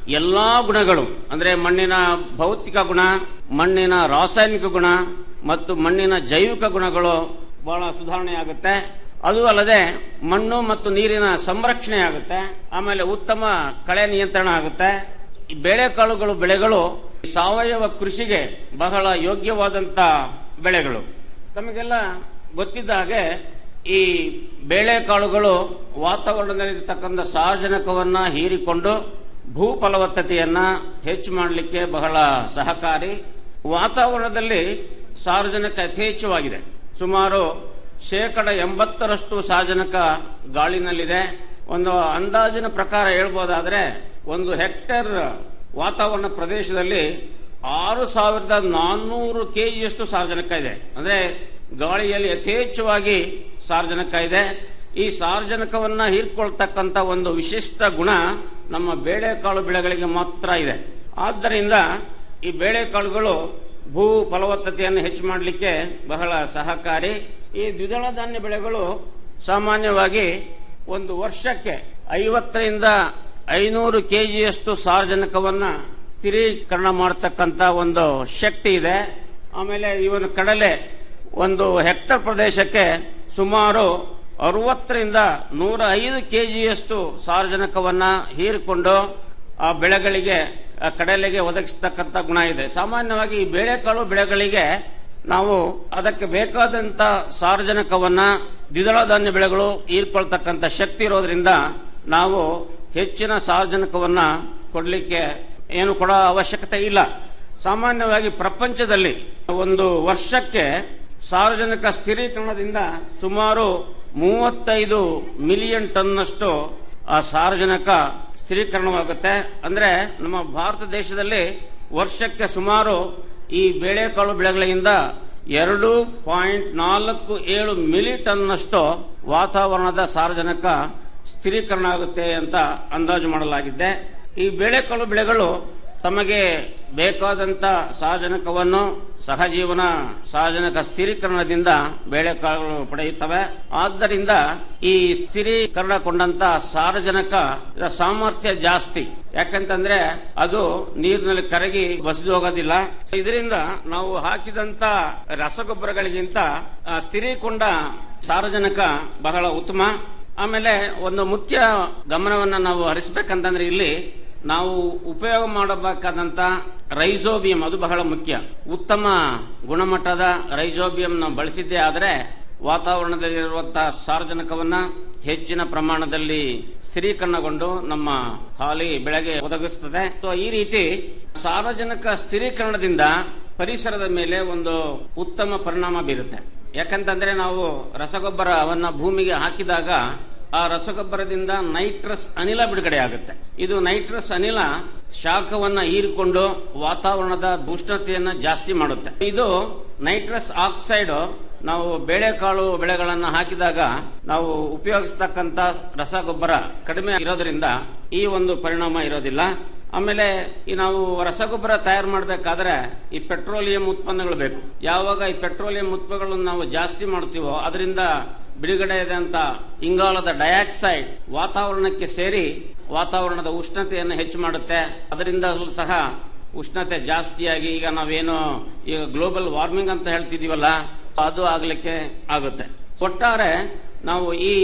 ಎಲ್ಲಾ ಗುಣಗಳು ಅಂದ್ರೆ ಮಣ್ಣಿನ ಭೌತಿಕ ಗುಣ ಮಣ್ಣಿನ ರಾಸಾಯನಿಕ ಗುಣ ಮತ್ತು ಮಣ್ಣಿನ ಜೈವಿಕ ಗುಣಗಳು ಬಹಳ ಸುಧಾರಣೆ ಆಗುತ್ತೆ ಅದು ಅಲ್ಲದೆ ಮಣ್ಣು ಮತ್ತು ನೀರಿನ ಸಂರಕ್ಷಣೆ ಆಗುತ್ತೆ ಆಮೇಲೆ ಉತ್ತಮ ಕಳೆ ನಿಯಂತ್ರಣ ಆಗುತ್ತೆ ಈ ಬೇಳೆಕಾಳುಗಳು ಬೆಳೆಗಳು ಸಾವಯವ ಕೃಷಿಗೆ ಬಹಳ ಯೋಗ್ಯವಾದಂತ ಬೆಳೆಗಳು ತಮಗೆಲ್ಲ ಗೊತ್ತಿದ್ದ ಹಾಗೆ ಈ ಬೇಳೆಕಾಳುಗಳು ವಾತಾವರಣದಲ್ಲಿರ್ತಕ್ಕಂಥ ಸಾರ್ವಜನಿಕವನ್ನ ಹೀರಿಕೊಂಡು ಭೂ ಫಲವತ್ತತೆಯನ್ನ ಹೆಚ್ಚು ಮಾಡಲಿಕ್ಕೆ ಬಹಳ ಸಹಕಾರಿ ವಾತಾವರಣದಲ್ಲಿ ಸಾರ್ವಜನಿಕ ಯಥೇಚ್ಛವಾಗಿದೆ ಸುಮಾರು ಶೇಕಡ ಎಂಬತ್ತರಷ್ಟು ಸಾರ್ವಜನಿಕ ಗಾಳಿನಲ್ಲಿದೆ ಒಂದು ಅಂದಾಜಿನ ಪ್ರಕಾರ ಹೇಳ್ಬೋದಾದ್ರೆ ಒಂದು ಹೆಕ್ಟೇರ್ ವಾತಾವರಣ ಪ್ರದೇಶದಲ್ಲಿ ಆರು ಸಾವಿರದ ನಾನ್ನೂರು ಕೆಜಿಯಷ್ಟು ಸಾರ್ವಜನಿಕ ಇದೆ ಅಂದ್ರೆ ಗಾಳಿಯಲ್ಲಿ ಯಥೇಚ್ಛವಾಗಿ ಸಾರ್ವಜನಿಕ ಇದೆ ಈ ಸಾರ್ವಜನಿಕವನ್ನ ಹೀರ್ಕೊಳ್ತಕ್ಕಂತ ಒಂದು ವಿಶಿಷ್ಟ ಗುಣ ನಮ್ಮ ಬೇಳೆಕಾಳು ಬೆಳೆಗಳಿಗೆ ಮಾತ್ರ ಇದೆ ಆದ್ದರಿಂದ ಈ ಬೇಳೆಕಾಳುಗಳು ಭೂ ಫಲವತ್ತತೆಯನ್ನು ಹೆಚ್ಚು ಮಾಡಲಿಕ್ಕೆ ಬಹಳ ಸಹಕಾರಿ ಈ ದ್ವಿದಳ ಧಾನ್ಯ ಬೆಳೆಗಳು ಸಾಮಾನ್ಯವಾಗಿ ಒಂದು ವರ್ಷಕ್ಕೆ ಐವತ್ತರಿಂದ ಐನೂರು ಕೆಜಿಯಷ್ಟು ಸಾರ್ವಜನಿಕವನ್ನ ಸ್ಥಿರೀಕರಣ ಮಾಡತಕ್ಕಂತ ಒಂದು ಶಕ್ತಿ ಇದೆ ಆಮೇಲೆ ಇವನು ಕಡಲೆ ಒಂದು ಹೆಕ್ಟರ್ ಪ್ರದೇಶಕ್ಕೆ ಸುಮಾರು ಅರವತ್ತರಿಂದ ನೂರ ಐದು ಕೆಜಿಯಷ್ಟು ಸಾರ್ವಜನಿಕವನ್ನ ಹೀರಿಕೊಂಡು ಆ ಬೆಳೆಗಳಿಗೆ ಆ ಕಡಲೆಗೆ ಒದಗಿಸ್ತಕ್ಕಂಥ ಗುಣ ಇದೆ ಸಾಮಾನ್ಯವಾಗಿ ಈ ಬೇಳೆಕಾಳು ಬೆಳೆಗಳಿಗೆ ನಾವು ಅದಕ್ಕೆ ಬೇಕಾದಂತ ಸಾರ್ವಜನಿಕವನ್ನ ದ್ವಿದಳ ಧಾನ್ಯ ಬೆಳೆಗಳು ಹೀರ್ಕೊಳ್ತಕ್ಕಂಥ ಶಕ್ತಿ ಇರೋದ್ರಿಂದ ನಾವು ಹೆಚ್ಚಿನ ಸಾರ್ವಜನಿಕವನ್ನ ಕೊಡ್ಲಿಕ್ಕೆ ಏನು ಕೊಡೋ ಅವಶ್ಯಕತೆ ಇಲ್ಲ ಸಾಮಾನ್ಯವಾಗಿ ಪ್ರಪಂಚದಲ್ಲಿ ಒಂದು ವರ್ಷಕ್ಕೆ ಸಾರ್ವಜನಿಕ ಸ್ಥಿರೀಕರಣದಿಂದ ಸುಮಾರು ಮೂವತ್ತೈದು ಮಿಲಿಯನ್ ಟನ್ನಷ್ಟು ಆ ಸಾರ್ವಜನಿಕ ಸ್ಥಿರೀಕರಣವಾಗುತ್ತೆ ಅಂದ್ರೆ ನಮ್ಮ ಭಾರತ ದೇಶದಲ್ಲಿ ವರ್ಷಕ್ಕೆ ಸುಮಾರು ಈ ಬೇಳೆಕಾಳು ಬೆಳೆಗಳಿಂದ ಎರಡು ಪಾಯಿಂಟ್ ನಾಲ್ಕು ಏಳು ಮಿಲಿ ಟನ್ನಷ್ಟು ವಾತಾವರಣದ ಸಾರ್ವಜನಿಕ ಸ್ಥಿರೀಕರಣ ಆಗುತ್ತೆ ಅಂತ ಅಂದಾಜು ಮಾಡಲಾಗಿದೆ ಈ ಬೇಳೆಕಾಳು ಬೆಳೆಗಳು ತಮಗೆ ಬೇಕಾದಂತ ಸಾರ್ವಜನಿಕವನ್ನು ಸಹಜೀವನ ಸಾರ್ವಜನಿಕ ಸ್ಥಿರೀಕರಣದಿಂದ ಬೇಳೆಕಾಳುಗಳು ಪಡೆಯುತ್ತವೆ ಆದ್ದರಿಂದ ಈ ಸ್ಥಿರೀಕರಣಗೊಂಡಂತ ಸಾರ್ವಜನಿಕ ಸಾಮರ್ಥ್ಯ ಜಾಸ್ತಿ ಯಾಕಂತಂದ್ರೆ ಅದು ನೀರಿನಲ್ಲಿ ಕರಗಿ ಬಸಿದು ಹೋಗೋದಿಲ್ಲ ಇದರಿಂದ ನಾವು ಹಾಕಿದಂತ ರಸಗೊಬ್ಬರಗಳಿಗಿಂತ ಆ, ಸ್ಥಿರೀಕೊಂಡ ಸಾರ್ವಜನಿಕ ಬಹಳ ಉತ್ತಮ ಆಮೇಲೆ ಒಂದು ಮುಖ್ಯ ಗಮನವನ್ನ ನಾವು ಹರಿಸಬೇಕಂತಂದ್ರೆ ಇಲ್ಲಿ ನಾವು ಉಪಯೋಗ ಮಾಡಬೇಕಾದಂತ ರೈಸೋಬಿಯಂ ಅದು ಬಹಳ ಮುಖ್ಯ ಉತ್ತಮ ಗುಣಮಟ್ಟದ ರೈಸೋಬಿಯಂ ನಾವು ಬಳಸಿದ್ದೇ ಆದರೆ ವಾತಾವರಣದಲ್ಲಿರುವಂತಹ ಸಾರ್ವಜನಿಕವನ್ನ ಹೆಚ್ಚಿನ ಪ್ರಮಾಣದಲ್ಲಿ ಸ್ಥಿರೀಕರಣಗೊಂಡು ನಮ್ಮ ಹಾಲಿ ಬೆಳೆಗೆ ಒದಗಿಸುತ್ತದೆ ಸೊ ಈ ರೀತಿ ಸಾರ್ವಜನಿಕ ಸ್ಥಿರೀಕರಣದಿಂದ ಪರಿಸರದ ಮೇಲೆ ಒಂದು ಉತ್ತಮ ಪರಿಣಾಮ ಬೀರುತ್ತೆ ಯಾಕಂತಂದ್ರೆ ನಾವು ರಸಗೊಬ್ಬರವನ್ನ ಭೂಮಿಗೆ ಹಾಕಿದಾಗ ಆ ರಸಗೊಬ್ಬರದಿಂದ ನೈಟ್ರಸ್ ಅನಿಲ ಬಿಡುಗಡೆ ಆಗುತ್ತೆ ಇದು ನೈಟ್ರಸ್ ಅನಿಲ ಶಾಖವನ್ನ ಹೀರಿಕೊಂಡು ವಾತಾವರಣದ ಉಷ್ಣತೆಯನ್ನ ಜಾಸ್ತಿ ಮಾಡುತ್ತೆ ಇದು ನೈಟ್ರಸ್ ಆಕ್ಸೈಡ್ ನಾವು ಬೇಳೆಕಾಳು ಬೆಳೆಗಳನ್ನ ಹಾಕಿದಾಗ ನಾವು ಉಪಯೋಗಿಸ್ತಕ್ಕಂತ ರಸಗೊಬ್ಬರ ಕಡಿಮೆ ಇರೋದ್ರಿಂದ ಈ ಒಂದು ಪರಿಣಾಮ ಇರೋದಿಲ್ಲ ಆಮೇಲೆ ಈ ನಾವು ರಸಗೊಬ್ಬರ ತಯಾರು ಮಾಡಬೇಕಾದ್ರೆ ಈ ಪೆಟ್ರೋಲಿಯಂ ಉತ್ಪನ್ನಗಳು ಬೇಕು ಯಾವಾಗ ಈ ಪೆಟ್ರೋಲಿಯಂ ಉತ್ಪನ್ನಗಳನ್ನು ನಾವು ಜಾಸ್ತಿ ಮಾಡ್ತೀವೋ ಅದರಿಂದ ಬಿಡುಗಡೆಯಾದಂತ ಇಂಗಾಲದ ಡೈಆಕ್ಸೈಡ್ ವಾತಾವರಣಕ್ಕೆ ಸೇರಿ ವಾತಾವರಣದ ಉಷ್ಣತೆಯನ್ನು ಹೆಚ್ಚು ಮಾಡುತ್ತೆ ಅದರಿಂದ ಸಹ ಉಷ್ಣತೆ ಜಾಸ್ತಿಯಾಗಿ ಈಗ ನಾವೇನು ಈಗ ಗ್ಲೋಬಲ್ ವಾರ್ಮಿಂಗ್ ಅಂತ ಹೇಳ್ತಿದೀವಲ್ಲ ಅದು ಆಗ್ಲಿಕ್ಕೆ ಆಗುತ್ತೆ ಒಟ್ಟಾರೆ ನಾವು ಈ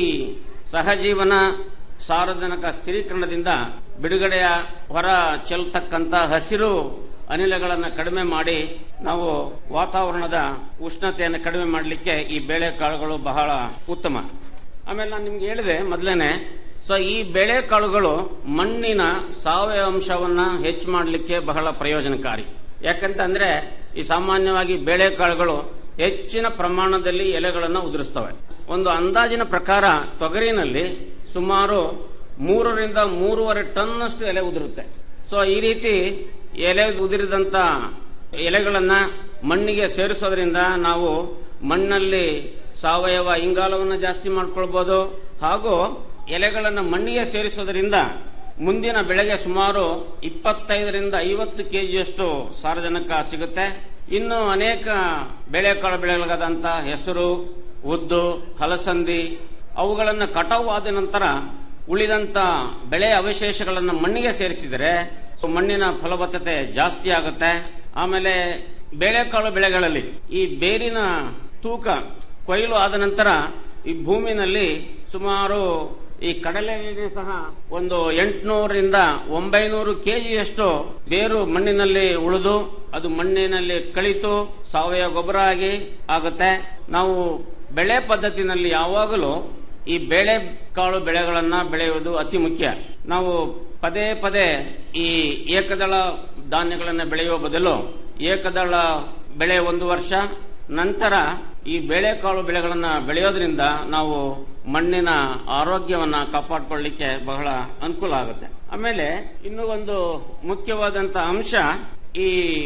ಸಹಜೀವನ ಸಾರ್ವಜನಿಕ ಸ್ಥಿರೀಕರಣದಿಂದ ಬಿಡುಗಡೆಯ ಹೊರ ಚೆಲ್ತಕ್ಕಂತ ಹಸಿರು ಅನಿಲಗಳನ್ನು ಕಡಿಮೆ ಮಾಡಿ ನಾವು ವಾತಾವರಣದ ಉಷ್ಣತೆಯನ್ನು ಕಡಿಮೆ ಮಾಡಲಿಕ್ಕೆ ಈ ಬೇಳೆಕಾಳುಗಳು ಬಹಳ ಉತ್ತಮ ಆಮೇಲೆ ನಾನು ನಿಮ್ಗೆ ಹೇಳಿದೆ ಮೊದಲೇನೆ ಸೊ ಈ ಬೇಳೆಕಾಳುಗಳು ಮಣ್ಣಿನ ಸಾವಯವ ಅಂಶವನ್ನ ಹೆಚ್ಚು ಮಾಡಲಿಕ್ಕೆ ಬಹಳ ಪ್ರಯೋಜನಕಾರಿ ಯಾಕಂತಂದ್ರೆ ಈ ಸಾಮಾನ್ಯವಾಗಿ ಬೇಳೆಕಾಳುಗಳು ಹೆಚ್ಚಿನ ಪ್ರಮಾಣದಲ್ಲಿ ಎಲೆಗಳನ್ನು ಉದುರಿಸ್ತವೆ ಒಂದು ಅಂದಾಜಿನ ಪ್ರಕಾರ ತೊಗರಿನಲ್ಲಿ ಸುಮಾರು ಮೂರರಿಂದ ಮೂರುವರೆ ಟನ್ನಷ್ಟು ಎಲೆ ಉದುರುತ್ತೆ ಸೊ ಈ ರೀತಿ ಎಲೆ ಉದುರಿದಂತ ಎಲೆಗಳನ್ನ ಮಣ್ಣಿಗೆ ಸೇರಿಸೋದ್ರಿಂದ ನಾವು ಮಣ್ಣಲ್ಲಿ ಸಾವಯವ ಇಂಗಾಲವನ್ನು ಜಾಸ್ತಿ ಮಾಡ್ಕೊಳ್ಬಹುದು ಹಾಗೂ ಎಲೆಗಳನ್ನು ಮಣ್ಣಿಗೆ ಸೇರಿಸೋದ್ರಿಂದ ಮುಂದಿನ ಬೆಳೆಗೆ ಸುಮಾರು ಇಪ್ಪತ್ತೈದರಿಂದ ಐವತ್ತು ಕೆಜಿಯಷ್ಟು ಸಾರಜನಕ ಸಿಗುತ್ತೆ ಇನ್ನು ಅನೇಕ ಬೆಳೆಕಾಳು ಬೆಳೆಗಳಾದಂತ ಹೆಸರು ಉದ್ದು ಹಲಸಂದಿ ಅವುಗಳನ್ನು ಕಟಾವು ಆದ ನಂತರ ಉಳಿದಂತ ಬೆಳೆ ಅವಶೇಷಗಳನ್ನು ಮಣ್ಣಿಗೆ ಸೇರಿಸಿದರೆ ಮಣ್ಣಿನ ಫಲವತ್ತತೆ ಜಾಸ್ತಿ ಆಗುತ್ತೆ ಆಮೇಲೆ ಬೇಳೆಕಾಳು ಬೆಳೆಗಳಲ್ಲಿ ಈ ಬೇರಿನ ತೂಕ ಕೊಯ್ಲು ಆದ ನಂತರ ಈ ಭೂಮಿನಲ್ಲಿ ಸುಮಾರು ಈ ಕಡಲೆಗೆ ಸಹ ಒಂದು ಎಂಟುನೂರರಿಂದ ಒಂಬೈನೂರು ಕೆಜಿಯಷ್ಟು ಬೇರು ಮಣ್ಣಿನಲ್ಲಿ ಉಳಿದು ಅದು ಮಣ್ಣಿನಲ್ಲಿ ಕಳಿತು ಸಾವಯವ ಗೊಬ್ಬರ ಆಗಿ ಆಗುತ್ತೆ ನಾವು ಬೆಳೆ ಪದ್ಧತಿನಲ್ಲಿ ಯಾವಾಗಲೂ ಈ ಬೇಳೆ ಕಾಳು ಬೆಳೆಗಳನ್ನ ಬೆಳೆಯುವುದು ಅತಿ ಮುಖ್ಯ ನಾವು ಪದೇ ಪದೇ ಈ ಏಕದಳ ಧಾನ್ಯಗಳನ್ನ ಬೆಳೆಯುವ ಬದಲು ಏಕದಳ ಬೆಳೆ ಒಂದು ವರ್ಷ ನಂತರ ಈ ಬೇಳೆಕಾಳು ಬೆಳೆಗಳನ್ನ ಬೆಳೆಯೋದ್ರಿಂದ ನಾವು ಮಣ್ಣಿನ ಆರೋಗ್ಯವನ್ನ ಕಾಪಾಡಿಕೊಳ್ಳಿಕ್ಕೆ ಬಹಳ ಅನುಕೂಲ ಆಗುತ್ತೆ ಆಮೇಲೆ ಇನ್ನು ಒಂದು ಮುಖ್ಯವಾದಂತ ಅಂಶ ಈ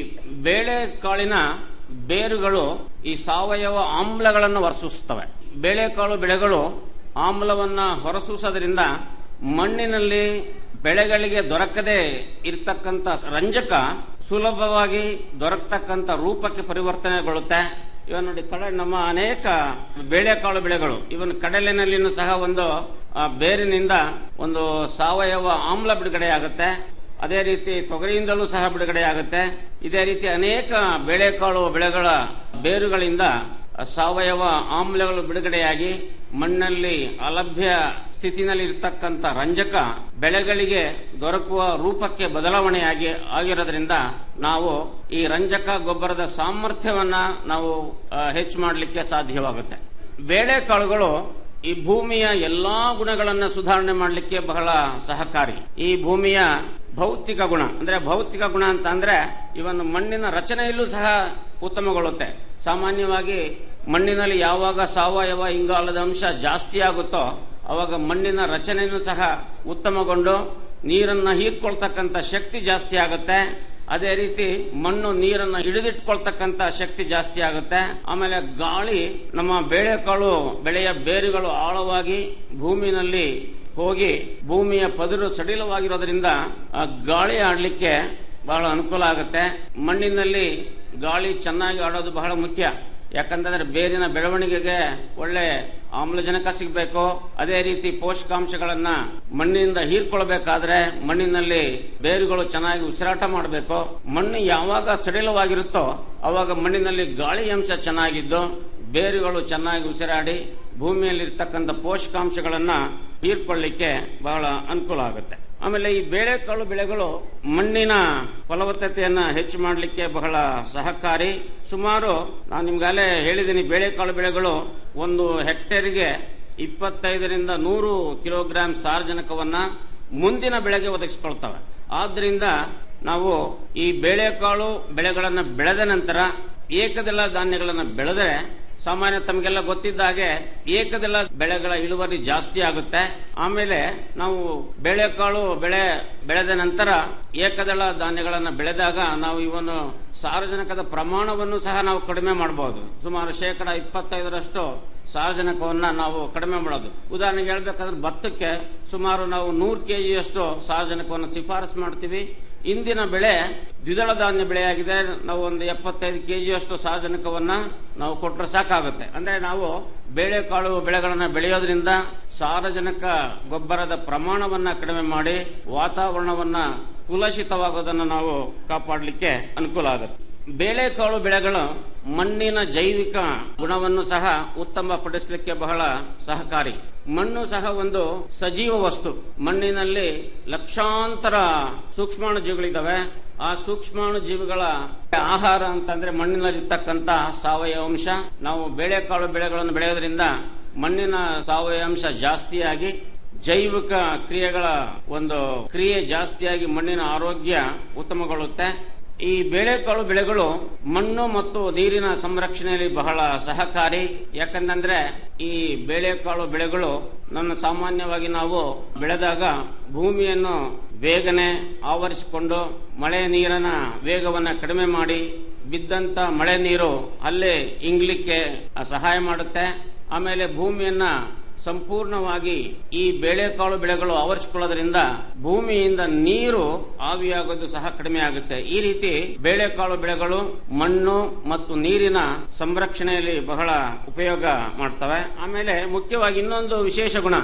ಬೇಳೆಕಾಳಿನ ಬೇರುಗಳು ಈ ಸಾವಯವ ಆಮ್ಲಗಳನ್ನು ಹೊರಸೂಸುತ್ತವೆ ಬೇಳೆಕಾಳು ಬೆಳೆಗಳು ಆಮ್ಲವನ್ನ ಹೊರಸೂಸೋದ್ರಿಂದ ಮಣ್ಣಿನಲ್ಲಿ ಬೆಳೆಗಳಿಗೆ ದೊರಕದೆ ಇರತಕ್ಕಂತ ರಂಜಕ ಸುಲಭವಾಗಿ ದೊರಕತಕ್ಕಂತ ರೂಪಕ್ಕೆ ಪರಿವರ್ತನೆಗೊಳ್ಳುತ್ತೆ ಇವನ್ ನೋಡಿ ಕಡೆ ನಮ್ಮ ಅನೇಕ ಬೇಳೆಕಾಳು ಬೆಳೆಗಳು ಇವನ್ ಕಡಲಿನಲ್ಲಿನೂ ಸಹ ಒಂದು ಆ, ಬೇರಿನಿಂದ ಒಂದು ಸಾವಯವ ಆಮ್ಲ ಬಿಡುಗಡೆ ಆಗುತ್ತೆ ಅದೇ ರೀತಿ ತೊಗರಿಯಿಂದಲೂ ಸಹ ಬಿಡುಗಡೆ ಆಗುತ್ತೆ ಇದೇ ರೀತಿ ಅನೇಕ ಬೇಳೆಕಾಳು ಬೆಳೆಗಳ ಬೇರುಗಳಿಂದ ಸಾವಯವ ಆಮ್ಲಗಳು ಬಿಡುಗಡೆಯಾಗಿ ಮಣ್ಣಲ್ಲಿ ಅಲಭ್ಯ ಸ್ಥಿತಿನಲ್ಲಿ ಇರತಕ್ಕಂತ ರಂಜಕ ಬೆಳೆಗಳಿಗೆ ದೊರಕುವ ರೂಪಕ್ಕೆ ಬದಲಾವಣೆಯಾಗಿ ಆಗಿರೋದ್ರಿಂದ ನಾವು ಈ ರಂಜಕ ಗೊಬ್ಬರದ ಸಾಮರ್ಥ್ಯವನ್ನ ನಾವು ಆ, ಹೆಚ್ಚು ಮಾಡಲಿಕ್ಕೆ ಸಾಧ್ಯವಾಗುತ್ತೆ ಬೇಳೆಕಾಳುಗಳು ಈ ಭೂಮಿಯ ಎಲ್ಲಾ ಗುಣಗಳನ್ನ ಸುಧಾರಣೆ ಮಾಡಲಿಕ್ಕೆ ಬಹಳ ಸಹಕಾರಿ ಈ ಭೂಮಿಯ ಭೌತಿಕ ಗುಣ ಅಂದ್ರೆ ಭೌತಿಕ ಗುಣ ಅಂತ ಅಂದ್ರೆ ಇವನ್ ಮಣ್ಣಿನ ರಚನೆಯಲ್ಲೂ ಸಹ ಉತ್ತಮಗೊಳ್ಳುತ್ತೆ ಸಾಮಾನ್ಯವಾಗಿ ಮಣ್ಣಿನಲ್ಲಿ ಯಾವಾಗ ಸಾವಯವ ಇಂಗಾಲದ ಅಂಶ ಜಾಸ್ತಿ ಆಗುತ್ತೋ ಅವಾಗ ಮಣ್ಣಿನ ರಚನೆಯೂ ಸಹ ಉತ್ತಮಗೊಂಡು ನೀರನ್ನ ಹೀರ್ಕೊಳ್ತಕ್ಕಂಥ ಶಕ್ತಿ ಜಾಸ್ತಿ ಆಗುತ್ತೆ ಅದೇ ರೀತಿ ಮಣ್ಣು ನೀರನ್ನ ಹಿಡಿದಿಟ್ಕೊಳ್ತಕ್ಕಂತ ಶಕ್ತಿ ಜಾಸ್ತಿ ಆಗುತ್ತೆ ಆಮೇಲೆ ಗಾಳಿ ನಮ್ಮ ಬೇಳೆಕಾಳು ಬೆಳೆಯ ಬೇರುಗಳು ಆಳವಾಗಿ ಭೂಮಿನಲ್ಲಿ ಹೋಗಿ ಭೂಮಿಯ ಪದರು ಸಡಿಲವಾಗಿರೋದ್ರಿಂದ ಆ ಗಾಳಿ ಆಡ್ಲಿಕ್ಕೆ ಬಹಳ ಅನುಕೂಲ ಆಗುತ್ತೆ ಮಣ್ಣಿನಲ್ಲಿ ಗಾಳಿ ಚೆನ್ನಾಗಿ ಆಡೋದು ಬಹಳ ಮುಖ್ಯ ಯಾಕಂತಂದ್ರೆ ಬೇರಿನ ಬೆಳವಣಿಗೆಗೆ ಒಳ್ಳೆ ಆಮ್ಲಜನಕ ಸಿಗಬೇಕು ಅದೇ ರೀತಿ ಪೋಷಕಾಂಶಗಳನ್ನ ಮಣ್ಣಿನಿಂದ ಹೀರ್ಕೊಳ್ಬೇಕಾದ್ರೆ ಮಣ್ಣಿನಲ್ಲಿ ಬೇರುಗಳು ಚೆನ್ನಾಗಿ ಉಸಿರಾಟ ಮಾಡಬೇಕು ಮಣ್ಣು ಯಾವಾಗ ಸಡಿಲವಾಗಿರುತ್ತೋ ಅವಾಗ ಮಣ್ಣಿನಲ್ಲಿ ಗಾಳಿ ಅಂಶ ಚೆನ್ನಾಗಿದ್ದು ಬೇರುಗಳು ಚೆನ್ನಾಗಿ ಉಸಿರಾಡಿ ಭೂಮಿಯಲ್ಲಿರ್ತಕ್ಕಂಥ ಪೋಷಕಾಂಶಗಳನ್ನ ಹೀರ್ಕೊಳ್ಳಿಕ್ಕೆ ಬಹಳ ಅನುಕೂಲ ಆಗುತ್ತೆ ಆಮೇಲೆ ಈ ಬೇಳೆಕಾಳು ಬೆಳೆಗಳು ಮಣ್ಣಿನ ಫಲವತ್ತತೆಯನ್ನ ಹೆಚ್ಚು ಮಾಡಲಿಕ್ಕೆ ಬಹಳ ಸಹಕಾರಿ ಸುಮಾರು ನಾನು ನಿಮ್ಗಾಲೇ ಹೇಳಿದ್ದೀನಿ ಬೇಳೆಕಾಳು ಬೆಳೆಗಳು ಒಂದು ಹೆಕ್ಟೇರ್ಗೆ ಇಪ್ಪತ್ತೈದರಿಂದ ನೂರು ಕಿಲೋಗ್ರಾಂ ಸಾರಜನಕವನ್ನ ಮುಂದಿನ ಬೆಳೆಗೆ ಒದಗಿಸ್ಕೊಳ್ತವೆ ಆದ್ರಿಂದ ನಾವು ಈ ಬೇಳೆಕಾಳು ಬೆಳೆಗಳನ್ನ ಬೆಳೆದ ನಂತರ ಏಕದಳ ಧಾನ್ಯಗಳನ್ನ ಬೆಳೆದರೆ ಸಾಮಾನ್ಯ ತಮಗೆಲ್ಲ ಗೊತ್ತಿದ್ದ ಹಾಗೆ ಏಕದಳ ಬೆಳೆಗಳ ಇಳುವರಿ ಜಾಸ್ತಿ ಆಗುತ್ತೆ ಆಮೇಲೆ ನಾವು ಬೇಳೆಕಾಳು ಬೆಳೆ ಬೆಳೆದ ನಂತರ ಏಕದಳ ಧಾನ್ಯಗಳನ್ನ ಬೆಳೆದಾಗ ನಾವು ಇವನು ಸಾರಜನಕದ ಪ್ರಮಾಣವನ್ನು ಸಹ ನಾವು ಕಡಿಮೆ ಮಾಡಬಹುದು ಸುಮಾರು ಶೇಕಡ ಇಪ್ಪತ್ತೈದರಷ್ಟು ಸಾರಜನಕವನ್ನ ನಾವು ಕಡಿಮೆ ಮಾಡೋದು ಉದಾಹರಣೆಗೆ ಹೇಳ್ಬೇಕಾದ್ರೆ ಭತ್ತಕ್ಕೆ ಸುಮಾರು ನಾವು ನೂರು ಕೆಜಿಯಷ್ಟು ಸಾರಜನಕವನ್ನು ಶಿಫಾರಸು ಮಾಡ್ತೀವಿ ಇಂದಿನ ಬೆಳೆ ದ್ವಿದಳ ಧಾನ್ಯ ಬೆಳೆಯಾಗಿದೆ ನಾವು ಒಂದು ಎಪ್ಪತ್ತೈದು ಕೆಜಿಯಷ್ಟು ಸಾರಜನಕವನ್ನ ನಾವು ಕೊಟ್ಟರೆ ಸಾಕಾಗುತ್ತೆ ಅಂದ್ರೆ ನಾವು ಬೇಳೆಕಾಳು ಬೆಳೆಗಳನ್ನ ಬೆಳೆಯೋದ್ರಿಂದ ಸಾರಜನಕ ಗೊಬ್ಬರದ ಪ್ರಮಾಣವನ್ನ ಕಡಿಮೆ ಮಾಡಿ ವಾತಾವರಣವನ್ನ ಕುಲಷಿತವಾಗೋದನ್ನ ನಾವು ಕಾಪಾಡಲಿಕ್ಕೆ ಅನುಕೂಲ ಆಗುತ್ತೆ ಬೇಳೆಕಾಳು ಬೆಳೆಗಳು ಮಣ್ಣಿನ ಜೈವಿಕ ಗುಣವನ್ನು ಸಹ ಉತ್ತಮಪಡಿಸಲಿಕ್ಕೆ ಬಹಳ ಸಹಕಾರಿ ಮಣ್ಣು ಸಹ ಒಂದು ಸಜೀವ ವಸ್ತು ಮಣ್ಣಿನಲ್ಲಿ ಲಕ್ಷಾಂತರ ಸೂಕ್ಷ್ಮಾಣು ಜೀವಿಗಳಿದ್ದಾವೆ ಆ ಸೂಕ್ಷ್ಮಾಣು ಜೀವಿಗಳ ಆಹಾರ ಅಂತಂದ್ರೆ ಮಣ್ಣಿನಲ್ಲಿರ್ತಕ್ಕಂತ ಸಾವಯವ ಅಂಶ ನಾವು ಬೇಳೆಕಾಳು ಬೆಳೆಗಳನ್ನು ಬೆಳೆಯೋದ್ರಿಂದ ಮಣ್ಣಿನ ಸಾವಯವ ಅಂಶ ಜಾಸ್ತಿಯಾಗಿ ಜೈವಿಕ ಕ್ರಿಯೆಗಳ ಒಂದು ಕ್ರಿಯೆ ಜಾಸ್ತಿಯಾಗಿ ಮಣ್ಣಿನ ಆರೋಗ್ಯ ಉತ್ತಮಗೊಳ್ಳುತ್ತೆ ಈ ಬೇಳೆಕಾಳು ಬೆಳೆಗಳು ಮಣ್ಣು ಮತ್ತು ನೀರಿನ ಸಂರಕ್ಷಣೆಯಲ್ಲಿ ಬಹಳ ಸಹಕಾರಿ ಯಾಕಂತಂದ್ರೆ ಈ ಬೇಳೆಕಾಳು ಬೆಳೆಗಳು ನನ್ನ ಸಾಮಾನ್ಯವಾಗಿ ನಾವು ಬೆಳೆದಾಗ ಭೂಮಿಯನ್ನು ಬೇಗನೆ ಆವರಿಸಿಕೊಂಡು ಮಳೆ ನೀರಿನ ವೇಗವನ್ನ ಕಡಿಮೆ ಮಾಡಿ ಬಿದ್ದಂತ ಮಳೆ ನೀರು ಅಲ್ಲೇ ಇಂಗ್ಲಿಕ್ಕೆ ಸಹಾಯ ಮಾಡುತ್ತೆ ಆಮೇಲೆ ಭೂಮಿಯನ್ನ ಸಂಪೂರ್ಣವಾಗಿ ಈ ಬೇಳೆಕಾಳು ಬೆಳೆಗಳು ಆವರಿಸಿಕೊಳ್ಳೋದ್ರಿಂದ ಭೂಮಿಯಿಂದ ನೀರು ಆವಿಯಾಗೋದು ಸಹ ಕಡಿಮೆ ಆಗುತ್ತೆ ಈ ರೀತಿ ಬೇಳೆಕಾಳು ಬೆಳೆಗಳು ಮಣ್ಣು ಮತ್ತು ನೀರಿನ ಸಂರಕ್ಷಣೆಯಲ್ಲಿ ಬಹಳ ಉಪಯೋಗ ಮಾಡ್ತವೆ ಆಮೇಲೆ ಮುಖ್ಯವಾಗಿ ಇನ್ನೊಂದು ವಿಶೇಷ ಗುಣ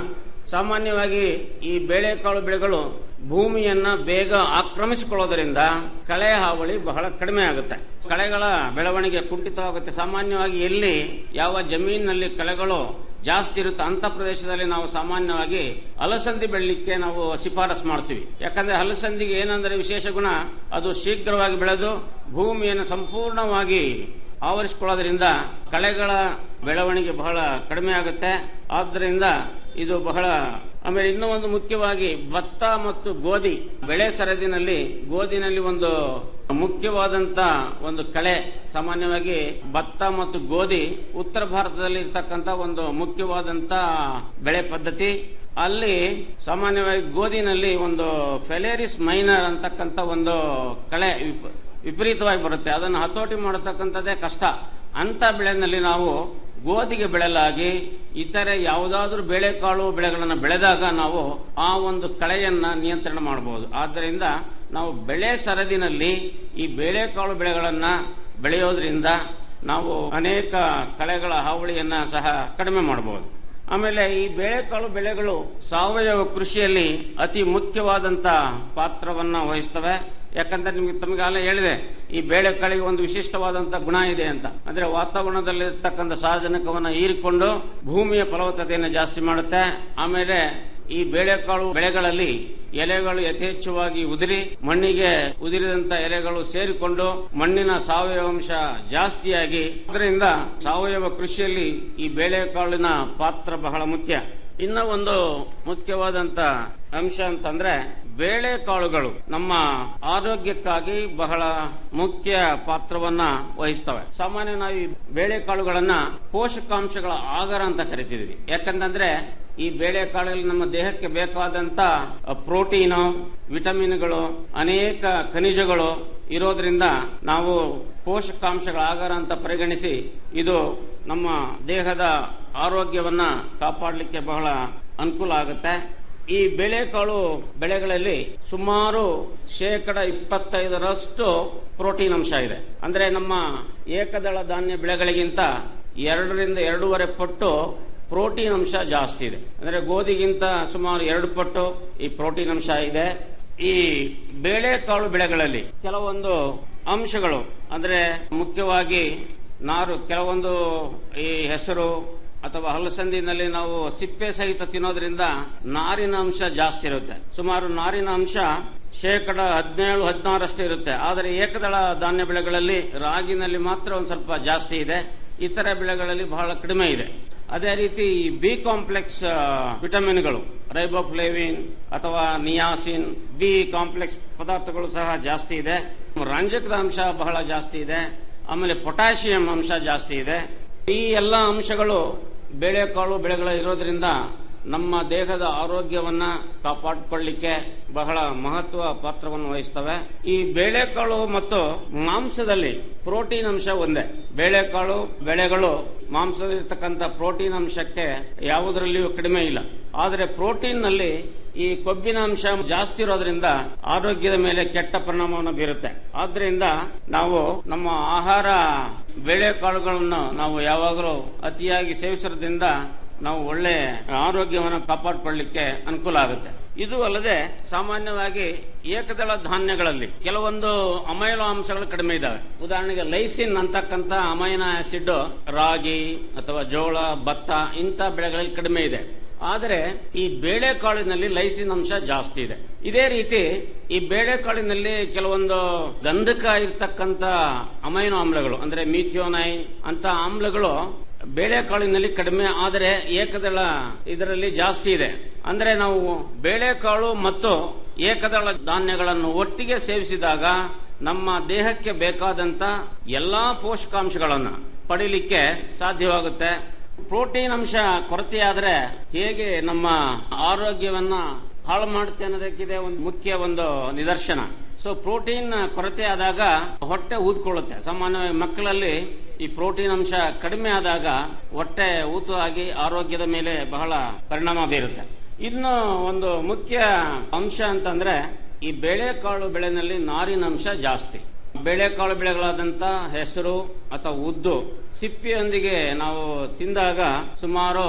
ಸಾಮಾನ್ಯವಾಗಿ ಈ ಬೇಳೆಕಾಳು ಬೆಳೆಗಳು ಭೂಮಿಯನ್ನ ಬೇಗ ಆಕ್ರಮಿಸಿಕೊಳ್ಳೋದರಿಂದ ಕಳೆ ಹಾವಳಿ ಬಹಳ ಕಡಿಮೆ ಆಗುತ್ತೆ ಕಳೆಗಳ ಬೆಳವಣಿಗೆ ಕುಂಠಿತವಾಗುತ್ತೆ ಸಾಮಾನ್ಯವಾಗಿ ಎಲ್ಲಿ ಯಾವ ಜಮೀನಿನಲ್ಲಿ ಕಳೆಗಳು ಜಾಸ್ತಿ ಇರುತ್ತೆ ಅಂತ ಪ್ರದೇಶದಲ್ಲಿ ನಾವು ಸಾಮಾನ್ಯವಾಗಿ ಅಲಸಂದಿ ಬೆಳಿಲಿಕ್ಕೆ ನಾವು ಶಿಫಾರಸ್ ಮಾಡ್ತೀವಿ ಯಾಕಂದ್ರೆ ಅಲಸಂದಿಗೆ ಏನಂದ್ರೆ ವಿಶೇಷ ಗುಣ ಅದು ಶೀಘ್ರವಾಗಿ ಬೆಳೆದು ಭೂಮಿಯನ್ನು ಸಂಪೂರ್ಣವಾಗಿ ಆವರಿಸಿಕೊಳ್ಳೋದ್ರಿಂದ ಕಳೆಗಳ ಬೆಳವಣಿಗೆ ಬಹಳ ಕಡಿಮೆ ಆಗುತ್ತೆ ಆದ್ದರಿಂದ ಇದು ಬಹಳ ಆಮೇಲೆ ಇನ್ನೂ ಒಂದು ಮುಖ್ಯವಾಗಿ ಭತ್ತ ಮತ್ತು ಗೋಧಿ ಬೆಳೆ ಸರದಿನಲ್ಲಿ ಗೋಧಿನಲ್ಲಿ ಒಂದು ಮುಖ್ಯವಾದಂತ ಒಂದು ಕಳೆ ಸಾಮಾನ್ಯವಾಗಿ ಭತ್ತ ಮತ್ತು ಗೋಧಿ ಉತ್ತರ ಭಾರತದಲ್ಲಿ ಇರ್ತಕ್ಕಂತ ಒಂದು ಮುಖ್ಯವಾದಂತ ಬೆಳೆ ಪದ್ಧತಿ ಅಲ್ಲಿ ಸಾಮಾನ್ಯವಾಗಿ ಗೋಧಿನಲ್ಲಿ ಒಂದು ಫೆಲೇರಿಸ್ ಮೈನರ್ ಅಂತಕ್ಕಂತ ಒಂದು ಕಳೆ ವಿಪ- ವಿಪರೀತವಾಗಿ ಬರುತ್ತೆ ಅದನ್ನು ಹತೋಟಿ ಮಾಡತಕ್ಕಂಥದ್ದೇ ಕಷ್ಟ ಅಂತ ಬೆಳೆನಲ್ಲಿ ನಾವು ಗೋಧಿಗೆ ಬೆಳೆಲಾಗಿ ಇತರೆ ಯಾವುದಾದ್ರೂ ಬೇಳೆಕಾಳು ಬೆಳೆಗಳನ್ನು ಬೆಳೆದಾಗ ನಾವು ಆ ಒಂದು ಕಳೆಯನ್ನ ನಿಯಂತ್ರಣ ಮಾಡಬಹುದು ಆದ್ದರಿಂದ ನಾವು ಬೆಳೆ ಸರದಿನಲ್ಲಿ ಈ ಬೇಳೆಕಾಳು ಬೆಳೆಗಳನ್ನ ಬೆಳೆಯೋದ್ರಿಂದ ನಾವು ಅನೇಕ ಕಳೆಗಳ ಹಾವಳಿಯನ್ನ ಸಹ ಕಡಿಮೆ ಮಾಡಬಹುದು ಆಮೇಲೆ ಈ ಬೇಳೆಕಾಳು ಬೆಳೆಗಳು ಸಾವಯವ ಕೃಷಿಯಲ್ಲಿ ಅತಿ ಮುಖ್ಯವಾದಂತ ಪಾತ್ರವನ್ನ ವಹಿಸ್ತವೆ ಯಾಕಂದ್ರೆ ನಿಮ್ಗೆ ತಮಗಾಲ ಹೇಳಿದೆ ಈ ಬೇಳೆಕಾಳಿಗೆ ಒಂದು ವಿಶಿಷ್ಟವಾದಂತ ಗುಣ ಇದೆ ಅಂತ ಅಂದ್ರೆ ವಾತಾವರಣದಲ್ಲಿರ್ತಕ್ಕಂಥ ಸಾರಜನಕವನ್ನ ಹೀರಿಕೊಂಡು ಭೂಮಿಯ ಫಲವತ್ತತೆಯನ್ನು ಜಾಸ್ತಿ ಮಾಡುತ್ತೆ ಆಮೇಲೆ ಈ ಬೇಳೆಕಾಳು ಬೆಳೆಗಳಲ್ಲಿ ಎಲೆಗಳು ಯಥೇಚ್ಛವಾಗಿ ಉದುರಿ ಮಣ್ಣಿಗೆ ಉದುರಿದಂತ ಎಲೆಗಳು ಸೇರಿಕೊಂಡು ಮಣ್ಣಿನ ಸಾವಯವ ಅಂಶ ಜಾಸ್ತಿಯಾಗಿ ಅದರಿಂದ ಸಾವಯವ ಕೃಷಿಯಲ್ಲಿ ಈ ಬೇಳೆಕಾಳಿನ ಪಾತ್ರ ಬಹಳ ಮುಖ್ಯ ಇನ್ನ ಒಂದು ಮುಖ್ಯವಾದಂತ ಅಂಶ ಅಂತಂದ್ರೆ ಬೇಳೆಕಾಳುಗಳು ನಮ್ಮ ಆರೋಗ್ಯಕ್ಕಾಗಿ ಬಹಳ ಮುಖ್ಯ ಪಾತ್ರವನ್ನ ವಹಿಸ್ತವೆ ಸಾಮಾನ್ಯ ನಾವು ಈ ಬೇಳೆಕಾಳುಗಳನ್ನ ಪೋಷಕಾಂಶಗಳ ಆಗಾರ ಅಂತ ಕರಿತಿದ್ವಿ ಯಾಕಂತಂದ್ರೆ ಈ ಬೇಳೆಕಾಳಲ್ಲಿ ನಮ್ಮ ದೇಹಕ್ಕೆ ಬೇಕಾದಂತ ಪ್ರೋಟೀನು ವಿಟಮಿನ್ಗಳು ಅನೇಕ ಖನಿಜಗಳು ಇರೋದ್ರಿಂದ ನಾವು ಪೋಷಕಾಂಶಗಳ ಆಗಾರ ಅಂತ ಪರಿಗಣಿಸಿ ಇದು ನಮ್ಮ ದೇಹದ ಆರೋಗ್ಯವನ್ನ ಕಾಪಾಡಲಿಕ್ಕೆ ಬಹಳ ಅನುಕೂಲ ಆಗುತ್ತೆ ಈ ಬೇಳೆಕಾಳು ಬೆಳೆಗಳಲ್ಲಿ ಸುಮಾರು ಶೇಕಡ ಇಪ್ಪತ್ತೈದರಷ್ಟು ಪ್ರೋಟೀನ್ ಅಂಶ ಇದೆ ಅಂದ್ರೆ ನಮ್ಮ ಏಕದಳ ಧಾನ್ಯ ಬೆಳೆಗಳಿಗಿಂತ ಎರಡರಿಂದ ಎರಡೂವರೆ ಪಟ್ಟು ಪ್ರೋಟೀನ್ ಅಂಶ ಜಾಸ್ತಿ ಇದೆ ಅಂದ್ರೆ ಗೋಧಿಗಿಂತ ಸುಮಾರು ಎರಡು ಪಟ್ಟು ಈ ಪ್ರೋಟೀನ್ ಅಂಶ ಇದೆ ಈ ಬೇಳೆಕಾಳು ಬೆಳೆಗಳಲ್ಲಿ ಕೆಲವೊಂದು ಅಂಶಗಳು ಅಂದ್ರೆ ಮುಖ್ಯವಾಗಿ ನಾರು ಕೆಲವೊಂದು ಈ ಹೆಸರು ಅಥವಾ ಹಲಸಂದಿನಲ್ಲಿ ನಾವು ಸಿಪ್ಪೆ ಸಹಿತ ತಿನ್ನೋದ್ರಿಂದ ನಾರಿನ ಅಂಶ ಜಾಸ್ತಿ ಇರುತ್ತೆ ಸುಮಾರು ನಾರಿನ ಅಂಶ ಶೇಕಡ ಹದಿನೇಳು ಹದಿನಾರಷ್ಟು ಇರುತ್ತೆ ಆದರೆ ಏಕದಳ ಧಾನ್ಯ ಬೆಳೆಗಳಲ್ಲಿ ರಾಗಿನಲ್ಲಿ ಮಾತ್ರ ಒಂದು ಸ್ವಲ್ಪ ಜಾಸ್ತಿ ಇದೆ ಇತರ ಬೆಳೆಗಳಲ್ಲಿ ಬಹಳ ಕಡಿಮೆ ಇದೆ ಅದೇ ರೀತಿ ಈ ಬಿ ಕಾಂಪ್ಲೆಕ್ಸ್ ವಿಟಮಿನ್ಗಳು ರೈಬೋಫ್ಲೇವಿನ್ ಅಥವಾ ನಿಯಾಸಿನ್ ಬಿ ಕಾಂಪ್ಲೆಕ್ಸ್ ಪದಾರ್ಥಗಳು ಸಹ ಜಾಸ್ತಿ ಇದೆ ರಂಜಕದ ಅಂಶ ಬಹಳ ಜಾಸ್ತಿ ಇದೆ ಆಮೇಲೆ ಪೊಟ್ಯಾಷಿಯಂ ಅಂಶ ಜಾಸ್ತಿ ಇದೆ ಈ ಎಲ್ಲ ಅಂಶಗಳು ಬೇಳೆಕಾಳು ಬೆಳೆಗಳ ಇರೋದ್ರಿಂದ ನಮ್ಮ ದೇಹದ ಆರೋಗ್ಯವನ್ನ ಕಾಪಾಡಿಕೊಳ್ಳಿಕ್ಕೆ ಬಹಳ ಮಹತ್ವ ಪಾತ್ರವನ್ನು ವಹಿಸ್ತವೆ ಈ ಬೇಳೆಕಾಳು ಮತ್ತು ಮಾಂಸದಲ್ಲಿ ಪ್ರೋಟೀನ್ ಅಂಶ ಒಂದೇ ಬೇಳೆಕಾಳು ಬೆಳೆಗಳು ಮಾಂಸದಲ್ಲಿರ್ತಕ್ಕಂಥ ಪ್ರೋಟೀನ್ ಅಂಶಕ್ಕೆ ಯಾವುದರಲ್ಲಿಯೂ ಕಡಿಮೆ ಇಲ್ಲ ಆದರೆ ಪ್ರೋಟೀನ್ ನಲ್ಲಿ ಈ ಕೊಬ್ಬಿನ ಅಂಶ ಜಾಸ್ತಿ ಇರೋದ್ರಿಂದ ಆರೋಗ್ಯದ ಮೇಲೆ ಕೆಟ್ಟ ಪರಿಣಾಮವನ್ನು ಬೀರುತ್ತೆ ಆದ್ರಿಂದ ನಾವು ನಮ್ಮ ಆಹಾರ ಬೇಳೆಕಾಳುಗಳನ್ನು ನಾವು ಯಾವಾಗಲೂ ಅತಿಯಾಗಿ ಸೇವಿಸೋದ್ರಿಂದ ನಾವು ಒಳ್ಳೆ ಆರೋಗ್ಯವನ್ನು ಕಾಪಾಡಿಕೊಳ್ಳಿಕ್ಕೆ ಅನುಕೂಲ ಆಗುತ್ತೆ ಇದು ಅಲ್ಲದೆ ಸಾಮಾನ್ಯವಾಗಿ ಏಕದಳ ಧಾನ್ಯಗಳಲ್ಲಿ ಕೆಲವೊಂದು ಅಮೈನೋ ಅಂಶಗಳು ಕಡಿಮೆ ಇದಾವೆ ಉದಾಹರಣೆಗೆ ಲೈಸಿನ್ ಅಂತಕ್ಕಂಥ ಅಮೈನೋ ಆಸಿಡ್ ರಾಗಿ ಅಥವಾ ಜೋಳ ಭತ್ತ ಇಂಥ ಬೆಳೆಗಳಲ್ಲಿ ಕಡಿಮೆ ಇದೆ ಆದರೆ ಈ ಬೇಳೆಕಾಳಿನಲ್ಲಿ ಲೈಸಿನ್ ಅಂಶ ಜಾಸ್ತಿ ಇದೆ ಇದೇ ರೀತಿ ಈ ಬೇಳೆಕಾಳಿನಲ್ಲಿ ಕೆಲವೊಂದು ಗಂಧಕ ಇರ್ತಕ್ಕಂಥ ಅಮೈನೋ ಆಮ್ಲಗಳು ಅಂದ್ರೆ ಮಿಥಿಯೋನೈನ್ ಅಂತ ಆಮ್ಲಗಳು ಬೇಳೆಕಾಳಿನಲ್ಲಿ ಕಡಿಮೆ ಆದರೆ ಏಕದಳ ಇದರಲ್ಲಿ ಜಾಸ್ತಿ ಇದೆ ಅಂದ್ರೆ ನಾವು ಬೇಳೆಕಾಳು ಮತ್ತು ಏಕದಳ ಧಾನ್ಯಗಳನ್ನು ಒಟ್ಟಿಗೆ ಸೇವಿಸಿದಾಗ ನಮ್ಮ ದೇಹಕ್ಕೆ ಬೇಕಾದಂತ ಎಲ್ಲಾ ಪೋಷಕಾಂಶಗಳನ್ನ ಪಡಿಲಿಕ್ಕೆ ಸಾಧ್ಯವಾಗುತ್ತೆ ಪ್ರೋಟೀನ್ ಅಂಶ ಕೊರತೆಯಾದ್ರೆ ಹೇಗೆ ನಮ್ಮ ಆರೋಗ್ಯವನ್ನ ಹಾಳು ಮಾಡುತ್ತೆ ಅನ್ನೋದಕ್ಕಿದೆ ಒಂದು ಮುಖ್ಯ ಒಂದು ನಿದರ್ಶನ ಸೊ ಪ್ರೋಟೀನ್ ಕೊರತೆ ಆದಾಗ ಹೊಟ್ಟೆ ಊದ್ಕೊಳ್ಳುತ್ತೆ ಸಾಮಾನ್ಯವಾಗಿ ಮಕ್ಕಳಲ್ಲಿ ಈ ಪ್ರೋಟೀನ್ ಅಂಶ ಕಡಿಮೆ ಆದಾಗ ಹೊಟ್ಟೆ ಊತು ಆಗಿ ಆರೋಗ್ಯದ ಮೇಲೆ ಬಹಳ ಪರಿಣಾಮ ಬೀರುತ್ತೆ ಇನ್ನು ಒಂದು ಮುಖ್ಯ ಅಂಶ ಅಂತಂದ್ರೆ ಈ ಬೇಳೆಕಾಳು ಬೆಳೆನಲ್ಲಿ ನಾರಿನ ಅಂಶ ಜಾಸ್ತಿ ಬೇಳೆಕಾಳು ಬೆಳೆಗಳಾದಂತ ಹೆಸರು ಅಥವಾ ಉದ್ದು ಸಿಪ್ಪಿಯೊಂದಿಗೆ ನಾವು ತಿಂದಾಗ ಸುಮಾರು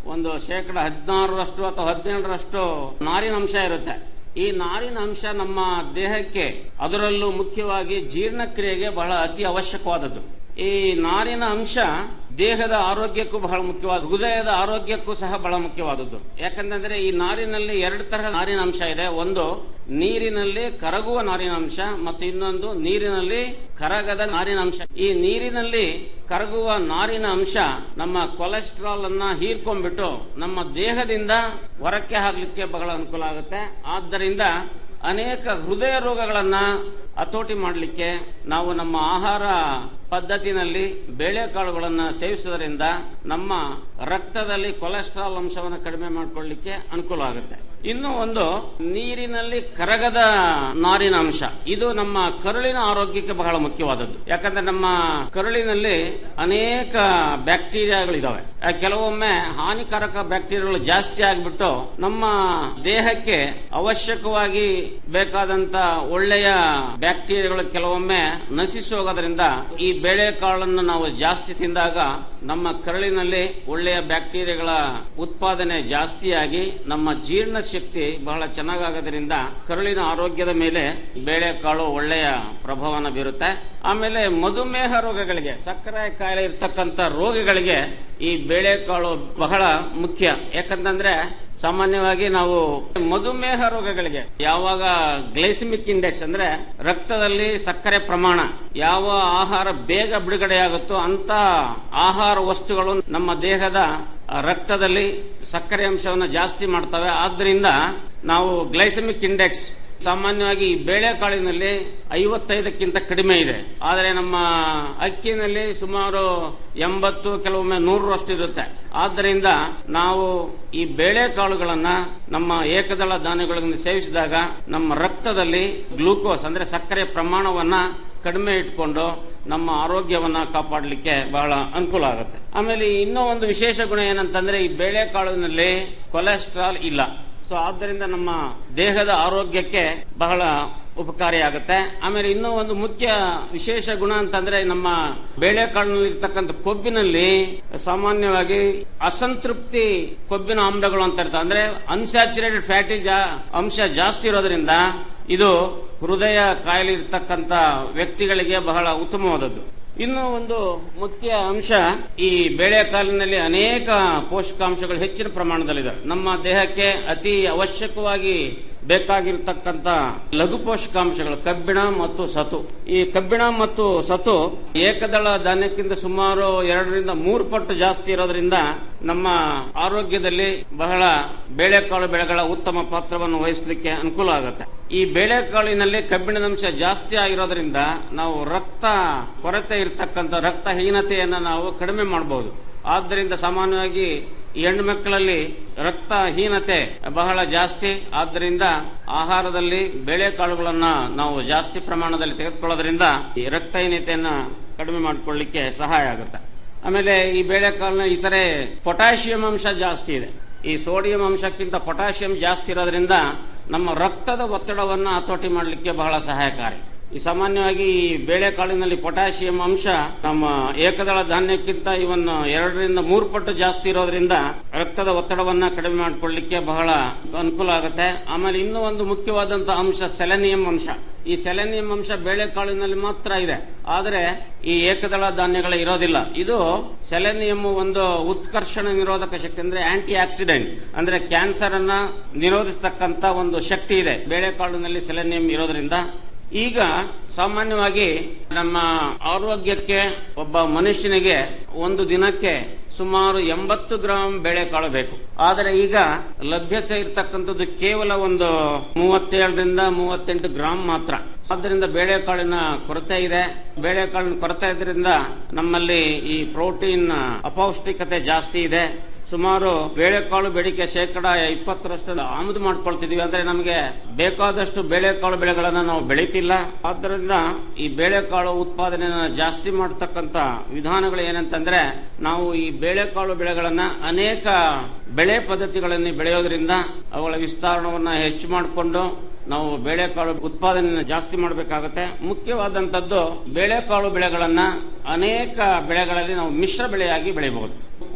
ಒಂದು ಶೇಕಡ ಹದಿನಾರರಷ್ಟು ಅಥವಾ ಹದಿನೇಳರಷ್ಟು ನಾರಿನ ಅಂಶ ಇರುತ್ತೆ ಈ ನಾರಿನ ಅಂಶ ನಮ್ಮ ದೇಹಕ್ಕೆ ಅದರಲ್ಲೂ ಮುಖ್ಯವಾಗಿ ಜೀರ್ಣಕ್ರಿಯೆಗೆ ಬಹಳ ಅತಿ ಅವಶ್ಯಕವಾದದ್ದು ಈ ನಾರಿನ ಅಂಶ ದೇಹದ ಆರೋಗ್ಯಕ್ಕೂ ಬಹಳ ಮುಖ್ಯವಾದ ಹೃದಯದ ಆರೋಗ್ಯಕ್ಕೂ ಸಹ ಬಹಳ ಮುಖ್ಯವಾದದ್ದು ಯಾಕಂತಂದ್ರೆ ಈ ನಾರಿನಲ್ಲಿ ಎರಡು ತರಹ ನಾರಿನ ಅಂಶ ಇದೆ ಒಂದು ನೀರಿನಲ್ಲಿ ಕರಗುವ ನಾರಿನ ಅಂಶ ಮತ್ತು ಇನ್ನೊಂದು ನೀರಿನಲ್ಲಿ ಕರಗದ ನಾರಿನ ಅಂಶ ಈ ನೀರಿನಲ್ಲಿ ಕರಗುವ ನಾರಿನ ಅಂಶ ನಮ್ಮ ಕೊಲೆಸ್ಟ್ರಾಲ್ ಅನ್ನ ಹೀರ್ಕೊಂಡ್ಬಿಟ್ಟು ನಮ್ಮ ದೇಹದಿಂದ ಹೊರಕ್ಕೆ ಹಾಕ್ಲಿಕ್ಕೆ ಬಹಳ ಅನುಕೂಲ ಆಗುತ್ತೆ ಆದ್ದರಿಂದ ಅನೇಕ ಹೃದಯ ರೋಗಗಳನ್ನ ಹತೋಟಿ ಮಾಡಲಿಕ್ಕೆ ನಾವು ನಮ್ಮ ಆಹಾರ ಪದ್ಧತಿನಲ್ಲಿ ಬೇಳೆಕಾಳುಗಳನ್ನು ಸೇವಿಸುವುದರಿಂದ ನಮ್ಮ ರಕ್ತದಲ್ಲಿ ಕೊಲೆಸ್ಟ್ರಾಲ್ ಅಂಶವನ್ನು ಕಡಿಮೆ ಮಾಡಿಕೊಳ್ಳಿಕ್ಕೆ ಅನುಕೂಲ ಆಗುತ್ತೆ ಇನ್ನು ಒಂದು ನೀರಿನಲ್ಲಿ ಕರಗದ ನಾರಿನ ಅಂಶ ಇದು ನಮ್ಮ ಕರುಳಿನ ಆರೋಗ್ಯಕ್ಕೆ ಬಹಳ ಮುಖ್ಯವಾದದ್ದು ಯಾಕಂದ್ರೆ ನಮ್ಮ ಕರುಳಿನಲ್ಲಿ ಅನೇಕ ಬ್ಯಾಕ್ಟೀರಿಯಾಗಳಿದಾವೆ ಆ ಕೆಲವೊಮ್ಮೆ ಹಾನಿಕಾರಕ ಬ್ಯಾಕ್ಟೀರಿಯಾಗಳು ಜಾಸ್ತಿ ಆಗಿಬಿಟ್ಟು ನಮ್ಮ ದೇಹಕ್ಕೆ ಅವಶ್ಯಕವಾಗಿ ಬೇಕಾದಂತ ಒಳ್ಳೆಯ ಬ್ಯಾಕ್ಟೀರಿಯಾಗಳು ಕೆಲವೊಮ್ಮೆ ನಶಿಸಿ ಹೋಗೋದ್ರಿಂದ ಈ ಬೇಳೆಕಾಳನ್ನು ನಾವು ಜಾಸ್ತಿ ತಿಂದಾಗ ನಮ್ಮ ಕರಳಿನಲ್ಲಿ ಒಳ್ಳೆಯ ಬ್ಯಾಕ್ಟೀರಿಯಾಗಳ ಉತ್ಪಾದನೆ ಜಾಸ್ತಿಯಾಗಿ ನಮ್ಮ ಜೀರ್ಣ ಶಕ್ತಿ ಬಹಳ ಚೆನ್ನಾಗಾಗೋದ್ರಿಂದ ಕರುಳಿನ ಆರೋಗ್ಯದ ಮೇಲೆ ಬೇಳೆಕಾಳು ಒಳ್ಳೆಯ ಪ್ರಭಾವನ ಬೀರುತ್ತೆ ಆಮೇಲೆ ಮಧುಮೇಹ ರೋಗಗಳಿಗೆ ಸಕ್ಕರೆ ಕಾಯಿಲೆ ಇರ್ತಕ್ಕಂಥ ರೋಗಿಗಳಿಗೆ ಈ ಬೇಳೆಕಾಳು ಬಹಳ ಮುಖ್ಯ ಯಾಕಂತಂದ್ರೆ ಸಾಮಾನ್ಯವಾಗಿ ನಾವು ಮಧುಮೇಹ ರೋಗಗಳಿಗೆ ಯಾವಾಗ ಗ್ಲೈಸಿಮಿಕ್ ಇಂಡೆಕ್ಸ್ ಅಂದ್ರೆ ರಕ್ತದಲ್ಲಿ ಸಕ್ಕರೆ ಪ್ರಮಾಣ ಯಾವ ಆಹಾರ ಬೇಗ ಬಿಡುಗಡೆಯಾಗುತ್ತೋ ಅಂತ ಆಹಾರ ವಸ್ತುಗಳು ನಮ್ಮ ದೇಹದ ರಕ್ತದಲ್ಲಿ ಸಕ್ಕರೆ ಅಂಶವನ್ನು ಜಾಸ್ತಿ ಮಾಡ್ತವೆ ಆದ್ರಿಂದ ನಾವು ಗ್ಲೈಸಮಿಕ್ ಇಂಡೆಕ್ಸ್ ಸಾಮಾನ್ಯವಾಗಿ ಈ ಬೇಳೆಕಾಳಿನಲ್ಲಿ ಐವತ್ತೈದಕ್ಕಿಂತ ಕಡಿಮೆ ಇದೆ ಆದರೆ ನಮ್ಮ ಅಕ್ಕಿನಲ್ಲಿ ಸುಮಾರು ಎಂಬತ್ತು ಕೆಲವೊಮ್ಮೆ ನೂರರಷ್ಟು ಇರುತ್ತೆ ಆದ್ದರಿಂದ ನಾವು ಈ ಬೇಳೆಕಾಳುಗಳನ್ನ ನಮ್ಮ ಏಕದಳ ಧಾನ್ಯಗಳನ್ನು ಸೇವಿಸಿದಾಗ ನಮ್ಮ ರಕ್ತದಲ್ಲಿ ಗ್ಲೂಕೋಸ್ ಅಂದ್ರೆ ಸಕ್ಕರೆ ಪ್ರಮಾಣವನ್ನ ಕಡಿಮೆ ಇಟ್ಕೊಂಡು ನಮ್ಮ ಆರೋಗ್ಯವನ್ನ ಕಾಪಾಡಲಿಕ್ಕೆ ಬಹಳ ಅನುಕೂಲ ಆಗುತ್ತೆ ಆಮೇಲೆ ಇನ್ನೂ ಒಂದು ವಿಶೇಷ ಗುಣ ಏನಂತಂದ್ರೆ ಈ ಬೇಳೆಕಾಳಿನಲ್ಲಿ ಕೊಲೆಸ್ಟ್ರಾಲ್ ಇಲ್ಲ ಸೊ ಆದ್ದರಿಂದ ನಮ್ಮ ದೇಹದ ಆರೋಗ್ಯಕ್ಕೆ ಬಹಳ ಉಪಕಾರಿಯಾಗುತ್ತೆ ಆಮೇಲೆ ಇನ್ನೂ ಒಂದು ಮುಖ್ಯ ವಿಶೇಷ ಗುಣ ಅಂತಂದ್ರೆ ನಮ್ಮ ಬೇಳೆಕಾಳಿನಲ್ಲಿ ಇರ್ತಕ್ಕಂಥ ಕೊಬ್ಬಿನಲ್ಲಿ ಸಾಮಾನ್ಯವಾಗಿ ಅಸಂತೃಪ್ತಿ ಕೊಬ್ಬಿನ ಆಮ್ಲಗಳು ಅಂತ ಇರ್ತವೆ ಅಂದ್ರೆ ಅನ್ಸ್ಯಾಚುರೇಟೆಡ್ ಫ್ಯಾಟಿ ಅಂಶ ಜಾಸ್ತಿ ಇರೋದ್ರಿಂದ ಇದು ಹೃದಯ ಕಾಯಿಲೆ ಇರ್ತಕ್ಕಂಥ ವ್ಯಕ್ತಿಗಳಿಗೆ ಬಹಳ ಉತ್ತಮವಾದದ್ದು ಇನ್ನು ಒಂದು ಮುಖ್ಯ ಅಂಶ ಈ ಬೇಳೆಕಾಲಿನಲ್ಲಿ ಅನೇಕ ಪೋಷಕಾಂಶಗಳು ಹೆಚ್ಚಿನ ಪ್ರಮಾಣದಲ್ಲಿದೆ ನಮ್ಮ ದೇಹಕ್ಕೆ ಅತಿ ಅವಶ್ಯಕವಾಗಿ ಬೇಕಾಗಿರ್ತಕ್ಕಂಥ ಲಘು ಪೋಷಕಾಂಶಗಳು ಕಬ್ಬಿಣ ಮತ್ತು ಸತು ಈ ಕಬ್ಬಿಣ ಮತ್ತು ಸತು ಏಕದಳ ಧಾನ್ಯಕ್ಕಿಂತ ಸುಮಾರು ಎರಡರಿಂದ ಮೂರು ಪಟ್ಟು ಜಾಸ್ತಿ ಇರೋದ್ರಿಂದ ನಮ್ಮ ಆರೋಗ್ಯದಲ್ಲಿ ಬಹಳ ಬೇಳೆಕಾಳು ಬೆಳೆಗಳ ಉತ್ತಮ ಪಾತ್ರವನ್ನು ವಹಿಸಲಿಕ್ಕೆ ಅನುಕೂಲ ಆಗುತ್ತೆ ಈ ಬೇಳೆಕಾಳಿನಲ್ಲಿ ಕಬ್ಬಿಣದ ಅಂಶ ಜಾಸ್ತಿ ಆಗಿರೋದ್ರಿಂದ ನಾವು ರಕ್ತ ಕೊರತೆ ಇರತಕ್ಕಂಥ ರಕ್ತಹೀನತೆಯನ್ನ ನಾವು ಕಡಿಮೆ ಮಾಡಬಹುದು ಆದ್ದರಿಂದ ಸಾಮಾನ್ಯವಾಗಿ ಈ ಹೆಣ್ಣು ಮಕ್ಕಳಲ್ಲಿ ರಕ್ತಹೀನತೆ ಬಹಳ ಜಾಸ್ತಿ ಆದ್ದರಿಂದ ಆಹಾರದಲ್ಲಿ ಬೇಳೆಕಾಳುಗಳನ್ನ ನಾವು ಜಾಸ್ತಿ ಪ್ರಮಾಣದಲ್ಲಿ ತೆಗೆದುಕೊಳ್ಳೋದ್ರಿಂದ ಈ ರಕ್ತಹೀನತೆಯನ್ನ ಕಡಿಮೆ ಮಾಡಿಕೊಳ್ಳಿಕ್ಕೆ ಸಹಾಯ ಆಗುತ್ತೆ ಆಮೇಲೆ ಈ ಬೇಳೆಕಾಳಿನ ಇತರೆ ಪೊಟ್ಯಾಷಿಯಂ ಅಂಶ ಜಾಸ್ತಿ ಇದೆ ಈ ಸೋಡಿಯಂ ಅಂಶಕ್ಕಿಂತ ಪೊಟ್ಯಾಷಿಯಂ ಜಾಸ್ತಿ ಇರೋದ್ರಿಂದ ನಮ್ಮ ರಕ್ತದ ಒತ್ತಡವನ್ನ ಹತೋಟಿ ಮಾಡಲಿಕ್ಕೆ ಬಹಳ ಸಹಾಯಕಾರಿ ಈ ಸಾಮಾನ್ಯವಾಗಿ ಈ ಬೇಳೆಕಾಳಿನಲ್ಲಿ ಪೊಟ್ಯಾಷಿಯಂ ಅಂಶ ನಮ್ಮ ಏಕದಳ ಧಾನ್ಯಕ್ಕಿಂತ ಇವನ್ ಎರಡರಿಂದ ಮೂರು ಪಟ್ಟು ಜಾಸ್ತಿ ಇರೋದ್ರಿಂದ ರಕ್ತದ ಒತ್ತಡವನ್ನ ಕಡಿಮೆ ಮಾಡಿಕೊಳ್ಳಿಕ್ಕೆ ಬಹಳ ಅನುಕೂಲ ಆಗುತ್ತೆ ಆಮೇಲೆ ಇನ್ನೂ ಒಂದು ಮುಖ್ಯವಾದಂತಹ ಅಂಶ ಸೆಲೆನಿಯಂ ಅಂಶ ಈ ಸೆಲೆನಿಯಂ ಅಂಶ ಬೇಳೆಕಾಳಿನಲ್ಲಿ ಮಾತ್ರ ಇದೆ ಆದರೆ ಈ ಏಕದಳ ಧಾನ್ಯಗಳ ಇರೋದಿಲ್ಲ ಇದು ಸೆಲೆನಿಯಂ ಒಂದು ಉತ್ಕರ್ಷಣ ನಿರೋಧಕ ಶಕ್ತಿ ಅಂದ್ರೆ ಆಂಟಿ ಆಕ್ಸಿಡೆಂಟ್ ಅಂದ್ರೆ ಕ್ಯಾನ್ಸರ್ ಅನ್ನ ನಿರೋಧಿಸತಕ್ಕಂತ ಒಂದು ಶಕ್ತಿ ಇದೆ ಬೇಳೆಕಾಳಿನಲ್ಲಿ ಸೆಲೆನಿಯಂ ಇರೋದ್ರಿಂದ ಈಗ ಸಾಮಾನ್ಯವಾಗಿ ನಮ್ಮ ಆರೋಗ್ಯಕ್ಕೆ ಒಬ್ಬ ಮನುಷ್ಯನಿಗೆ ಒಂದು ದಿನಕ್ಕೆ ಸುಮಾರು ಎಂಬತ್ತು ಗ್ರಾಂ ಬೇಳೆಕಾಳು ಬೇಕು ಆದರೆ ಈಗ ಲಭ್ಯತೆ ಇರತಕ್ಕಂಥದ್ದು ಕೇವಲ ಒಂದು ಮೂವತ್ತೇಳರಿಂದ ಮೂವತ್ತೆಂಟು ಗ್ರಾಂ ಮಾತ್ರ ಆದ್ದರಿಂದ ಬೇಳೆಕಾಳಿನ ಕೊರತೆ ಇದೆ ಬೇಳೆಕಾಳಿನ ಕೊರತೆ ಇದರಿಂದ ನಮ್ಮಲ್ಲಿ ಈ ಪ್ರೋಟೀನ್ ಅಪೌಷ್ಟಿಕತೆ ಜಾಸ್ತಿ ಇದೆ ಸುಮಾರು ಬೇಳೆಕಾಳು ಬೇಡಿಕೆ ಶೇಕಡ ಇಪ್ಪತ್ತರಷ್ಟು ಆಮದು ಮಾಡ್ಕೊಳ್ತಿದೀವಿ ಅಂದ್ರೆ ನಮಗೆ ಬೇಕಾದಷ್ಟು ಬೇಳೆಕಾಳು ಬೆಳೆಗಳನ್ನ ನಾವು ಬೆಳೀತಿಲ್ಲ ಆದ್ದರಿಂದ ಈ ಬೇಳೆಕಾಳು ಉತ್ಪಾದನೆಯನ್ನ ಜಾಸ್ತಿ ಮಾಡತಕ್ಕಂತ ವಿಧಾನಗಳು ಏನಂತಂದ್ರೆ ನಾವು ಈ ಬೇಳೆಕಾಳು ಬೆಳೆಗಳನ್ನ ಅನೇಕ ಬೆಳೆ ಪದ್ಧತಿಗಳಲ್ಲಿ ಬೆಳೆಯೋದ್ರಿಂದ ಅವುಗಳ ವಿಸ್ತರಣವನ್ನ ಹೆಚ್ಚು ಮಾಡಿಕೊಂಡು ನಾವು ಬೇಳೆಕಾಳು ಉತ್ಪಾದನೆ ಜಾಸ್ತಿ ಮಾಡಬೇಕಾಗುತ್ತೆ ಮುಖ್ಯವಾದಂತದ್ದು ಬೇಳೆಕಾಳು ಬೆಳೆಗಳನ್ನ ಅನೇಕ ಬೆಳೆಗಳಲ್ಲಿ ನಾವು ಮಿಶ್ರ ಬೆಳೆಯಾಗಿ ಬೆಳೆಯಬಹುದು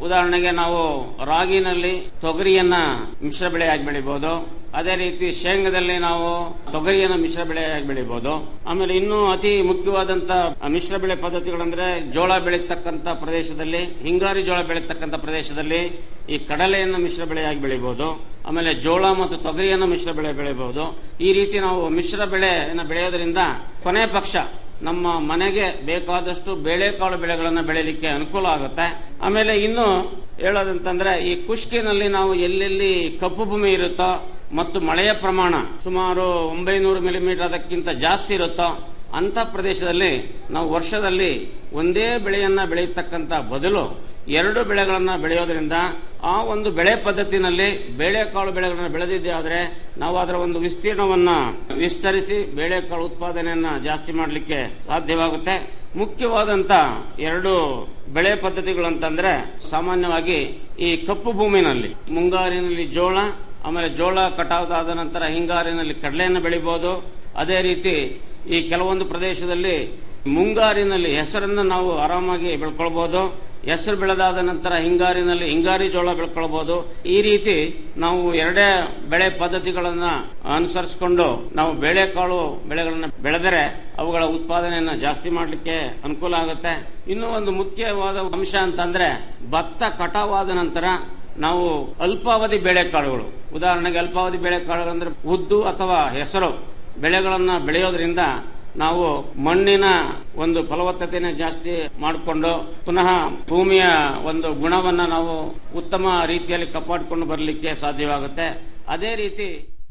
ಉದಾಹರಣೆಗೆ ನಾವು ರಾಗಿನಲ್ಲಿ ತೊಗರಿಯನ್ನ ಮಿಶ್ರ ಬೆಳೆಯಾಗಿ ಬೆಳಿಬಹುದು ಅದೇ ರೀತಿ ಶೇಂಗಾದಲ್ಲಿ ನಾವು ತೊಗರಿಯನ್ನು ಮಿಶ್ರ ಬೆಳೆಯಾಗಿ ಬೆಳಿಬಹುದು ಆಮೇಲೆ ಇನ್ನೂ ಅತಿ ಮುಖ್ಯವಾದಂತ ಮಿಶ್ರ ಬೆಳೆ ಪದ್ಧತಿಗಳಂದ್ರೆ ಜೋಳ ಬೆಳೀತಕ್ಕಂತ ಪ್ರದೇಶದಲ್ಲಿ ಹಿಂಗಾರಿ ಜೋಳ ಬೆಳೀತಕ್ಕಂತ ಪ್ರದೇಶದಲ್ಲಿ ಈ ಕಡಲೆಯನ್ನು ಮಿಶ್ರ ಬೆಳೆಯಾಗಿ ಬೆಳಿಬಹುದು ಆಮೇಲೆ ಜೋಳ ಮತ್ತು ತೊಗರಿಯನ್ನು ಮಿಶ್ರ ಬೆಳೆ ಬೆಳಿಬಹುದು ಈ ರೀತಿ ನಾವು ಮಿಶ್ರ ಬೆಳೆಯನ್ನು ಬೆಳೆಯೋದ್ರಿಂದ ಕೊನೆ ಪಕ್ಷ ನಮ್ಮ ಮನೆಗೆ ಬೇಕಾದಷ್ಟು ಬೇಳೆಕಾಳು ಬೆಳೆಗಳನ್ನ ಬೆಳೆಯಲಿಕ್ಕೆ ಅನುಕೂಲ ಆಗುತ್ತೆ ಆಮೇಲೆ ಇನ್ನು ಹೇಳೋದಂತಂದ್ರೆ ಈ ಕುಷ್ಕಿನಲ್ಲಿ ನಾವು ಎಲ್ಲೆಲ್ಲಿ ಕಪ್ಪು ಭೂಮಿ ಇರುತ್ತೋ ಮತ್ತು ಮಳೆಯ ಪ್ರಮಾಣ ಸುಮಾರು ಒಂಬೈನೂರು ಮಿಲಿಮೀಟರ್ ಅದಕ್ಕಿಂತ ಜಾಸ್ತಿ ಇರುತ್ತೋ ಅಂತ ಪ್ರದೇಶದಲ್ಲಿ ನಾವು ವರ್ಷದಲ್ಲಿ ಒಂದೇ ಬೆಳೆಯನ್ನ ಬೆಳೆಯತಕ್ಕಂತ ಬದಲು ಎರಡು ಬೆಳೆಗಳನ್ನ ಬೆಳೆಯೋದ್ರಿಂದ ಆ ಒಂದು ಬೆಳೆ ಪದ್ಧತಿನಲ್ಲಿ ಬೇಳೆಕಾಳು ಬೆಳೆಗಳನ್ನ ಬೆಳೆದಿದ್ದೆ ಆದ್ರೆ ನಾವು ಅದರ ಒಂದು ವಿಸ್ತೀರ್ಣವನ್ನ ವಿಸ್ತರಿಸಿ ಬೇಳೆಕಾಳು ಉತ್ಪಾದನೆಯನ್ನ ಜಾಸ್ತಿ ಮಾಡಲಿಕ್ಕೆ ಸಾಧ್ಯವಾಗುತ್ತೆ ಮುಖ್ಯವಾದಂತ ಎರಡು ಬೆಳೆ ಪದ್ಧತಿಗಳು ಅಂತಂದ್ರೆ ಸಾಮಾನ್ಯವಾಗಿ ಈ ಕಪ್ಪು ಭೂಮಿನಲ್ಲಿ ಮುಂಗಾರಿನಲ್ಲಿ ಜೋಳ ಆಮೇಲೆ ಜೋಳ ಕಟಾವಾದ ನಂತರ ಹಿಂಗಾರಿನಲ್ಲಿ ಕಡಲೆಯನ್ನು ಬೆಳಿಬಹುದು ಅದೇ ರೀತಿ ಈ ಕೆಲವೊಂದು ಪ್ರದೇಶದಲ್ಲಿ ಮುಂಗಾರಿನಲ್ಲಿ ಹೆಸರನ್ನು ನಾವು ಆರಾಮಾಗಿ ಬೆಳ್ಕೊಳ್ಬಹುದು ಹೆಸರು ಬೆಳೆದಾದ ನಂತರ ಹಿಂಗಾರಿನಲ್ಲಿ ಹಿಂಗಾರಿ ಜೋಳ ಬೆಳ್ಕೊಳ್ಬಹುದು ಈ ರೀತಿ ನಾವು ಎರಡೇ ಬೆಳೆ ಪದ್ಧತಿಗಳನ್ನ ಅನುಸರಿಸಿಕೊಂಡು ನಾವು ಬೇಳೆಕಾಳು ಬೆಳೆಗಳನ್ನ ಬೆಳೆದರೆ ಅವುಗಳ ಉತ್ಪಾದನೆಯನ್ನ ಜಾಸ್ತಿ ಮಾಡಲಿಕ್ಕೆ ಅನುಕೂಲ ಆಗುತ್ತೆ ಇನ್ನೂ ಒಂದು ಮುಖ್ಯವಾದ ಅಂಶ ಅಂತಂದ್ರೆ ಭತ್ತ ಕಟಾವಾದ ನಂತರ ನಾವು ಅಲ್ಪಾವಧಿ ಬೇಳೆಕಾಳುಗಳು ಉದಾಹರಣೆಗೆ ಅಲ್ಪಾವಧಿ ಬೇಳೆಕಾಳುಗಳು ಅಂದ್ರೆ ಉದ್ದು ಅಥವಾ ಹೆಸರು ಬೆಳೆಗಳನ್ನ ಬೆಳೆಯೋದ್ರಿಂದ ನಾವು ಮಣ್ಣಿನ ಒಂದು ಫಲವತ್ತತೆನ ಜಾಸ್ತಿ ಮಾಡಿಕೊಂಡು ಪುನಃ ಭೂಮಿಯ ಒಂದು ಗುಣವನ್ನ ನಾವು ಉತ್ತಮ ರೀತಿಯಲ್ಲಿ ಕಾಪಾಡಿಕೊಂಡು ಬರಲಿಕ್ಕೆ ಸಾಧ್ಯವಾಗುತ್ತೆ ಅದೇ ರೀತಿ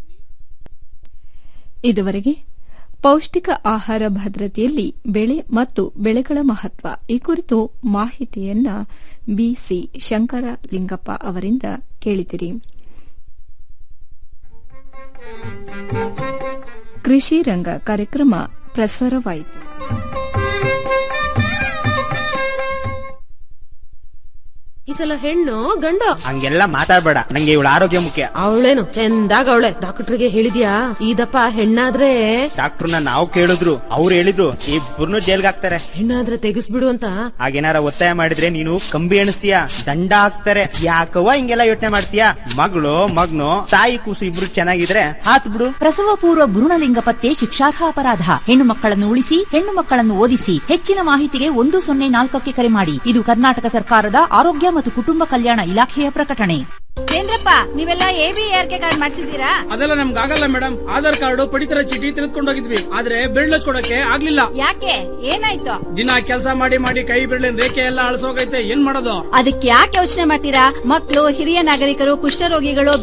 ಇದುವರೆಗೆ ಪೌಷ್ಟಿಕ ಆಹಾರ ಭದ್ರತೆಯಲ್ಲಿ ಬೆಳೆ ಮತ್ತು ಬೆಳೆಗಳ ಮಹತ್ವ ಈ ಕುರಿತು ಮಾಹಿತಿಯನ್ನ ಬಿಸಿ ಶಂಕರ ಲಿಂಗಪ್ಪ ಅವರಿಂದ ಕೇಳಿದಿರಿ ಕೃಷಿ ರಂಗ ಕಾರ್ಯಕ್ರಮ ಪ್ರಸಾರವಾಯಿತು ಈ ಸಲ ಹೆಣ್ಣು ಗಂಡು ಹಂಗೆಲ್ಲ ಮಾತಾಡ್ಬೇಡ ನಂಗೆ ಇವಳ ಆರೋಗ್ಯ ಮುಖ್ಯ ಅವಳೇನು ಚಂದಾಗ ಅವಳೆ ಡಾಕ್ಟರ್ಗೆ ಹೇಳಿದ್ಯಾ ಇದಪ್ಪ ಹೆಣ್ಣಾದ್ರೆ ಡಾಕ್ಟರ್ನ ನಾವು ಕೇಳಿದ್ರು ಅವ್ರು ಹೇಳಿದ್ರು ಇಬ್ಬರನ್ನು ಜೈಲ್ಗೆ ಹಾಕ್ತಾರೆ ಹೆಣ್ಣಾದ್ರೆ ತೆಗಿಸ್ಬಿಡು ಅಂತ ಹಾಗೇನಾರ ಒತ್ತಾಯ ಮಾಡಿದ್ರೆ ನೀನು ಕಂಬಿ ಎಣಿಸ್ತೀಯ ದಂಡ ಹಾಕ್ತಾರೆ ಯಾಕವ್ವ ಹಿಂಗೆಲ್ಲ ಯೋಚನೆ ಮಾಡ್ತೀಯ ಮಗಳು ಮಗ್ನು ತಾಯಿ ಕೂಸು ಇಬ್ರು ಚೆನ್ನಾಗಿದ್ರೆ ಹಾತ್ ಬಿಡು ಪ್ರಸವ ಪೂರ್ವ ಭ್ರೂಣಲಿಂಗ ಪತ್ತೆ ಶಿಕ್ಷಾರ್ಹ ಅಪರಾಧ ಹೆಣ್ಣು ಮಕ್ಕಳನ್ನು ಉಳಿಸಿ ಹೆಣ್ಣು ಮಕ್ಕಳನ್ನು ಓದಿಸಿ ಹೆಚ್ಚಿನ ಮಾಹಿತಿಗೆ ಒಂದು ಸೊನ್ನೆ ನಾಲ್ಕಕ್ಕೆ ಕರೆ ಮಾಡಿ ಇದು ಕರ್ನಾಟಕ ಸರ್ಕಾರದ ಆರೋಗ್ಯ ಮತ್ತು ಕುಟುಂಬ ಕಲ್ಯಾಣ ಇಲಾಖೆಯ ಪ್ರಕಟಣೆ ಏನ್ರಪ್ಪ ನೀವೆಲ್ಲ A B R K card ಮಾಡ್ಸಿದ್ದೀರಾ ಅದೆಲ್ಲ ನಮ್ಗೆ ಆಗಲ್ಲ ಮೇಡಮ್ ಆಧಾರ್ ಕಾರ್ಡ್ ಪಡಿತರ ಚೀಟಿ ತೆಗೆದುಕೊಂಡು ಹೋಗಿದ್ವಿ ಆದ್ರೆ ಬಿರ್ಲ್ ಕೊಡಕ್ಕೆ ಆಗ್ಲಿಲ್ಲ ಯಾಕೆ ಏನಾಯ್ತು ದಿನ ಕೆಲಸ ಮಾಡಿ ಮಾಡಿ ಕೈ ಬಿರ್ಲಿನ ರೇಖೆ ಎಲ್ಲ ಅಳಸೋಗೈತೆ ಏನ್ ಮಾಡೋದು ಅದಕ್ಕೆ ಯಾಕೆ ಯೋಚನೆ ಮಾಡ್ತೀರಾ ಮಕ್ಕಳು ಹಿರಿಯ ನಾಗರಿಕರು ಕುಷ್ಠರೋಗಿಗಳು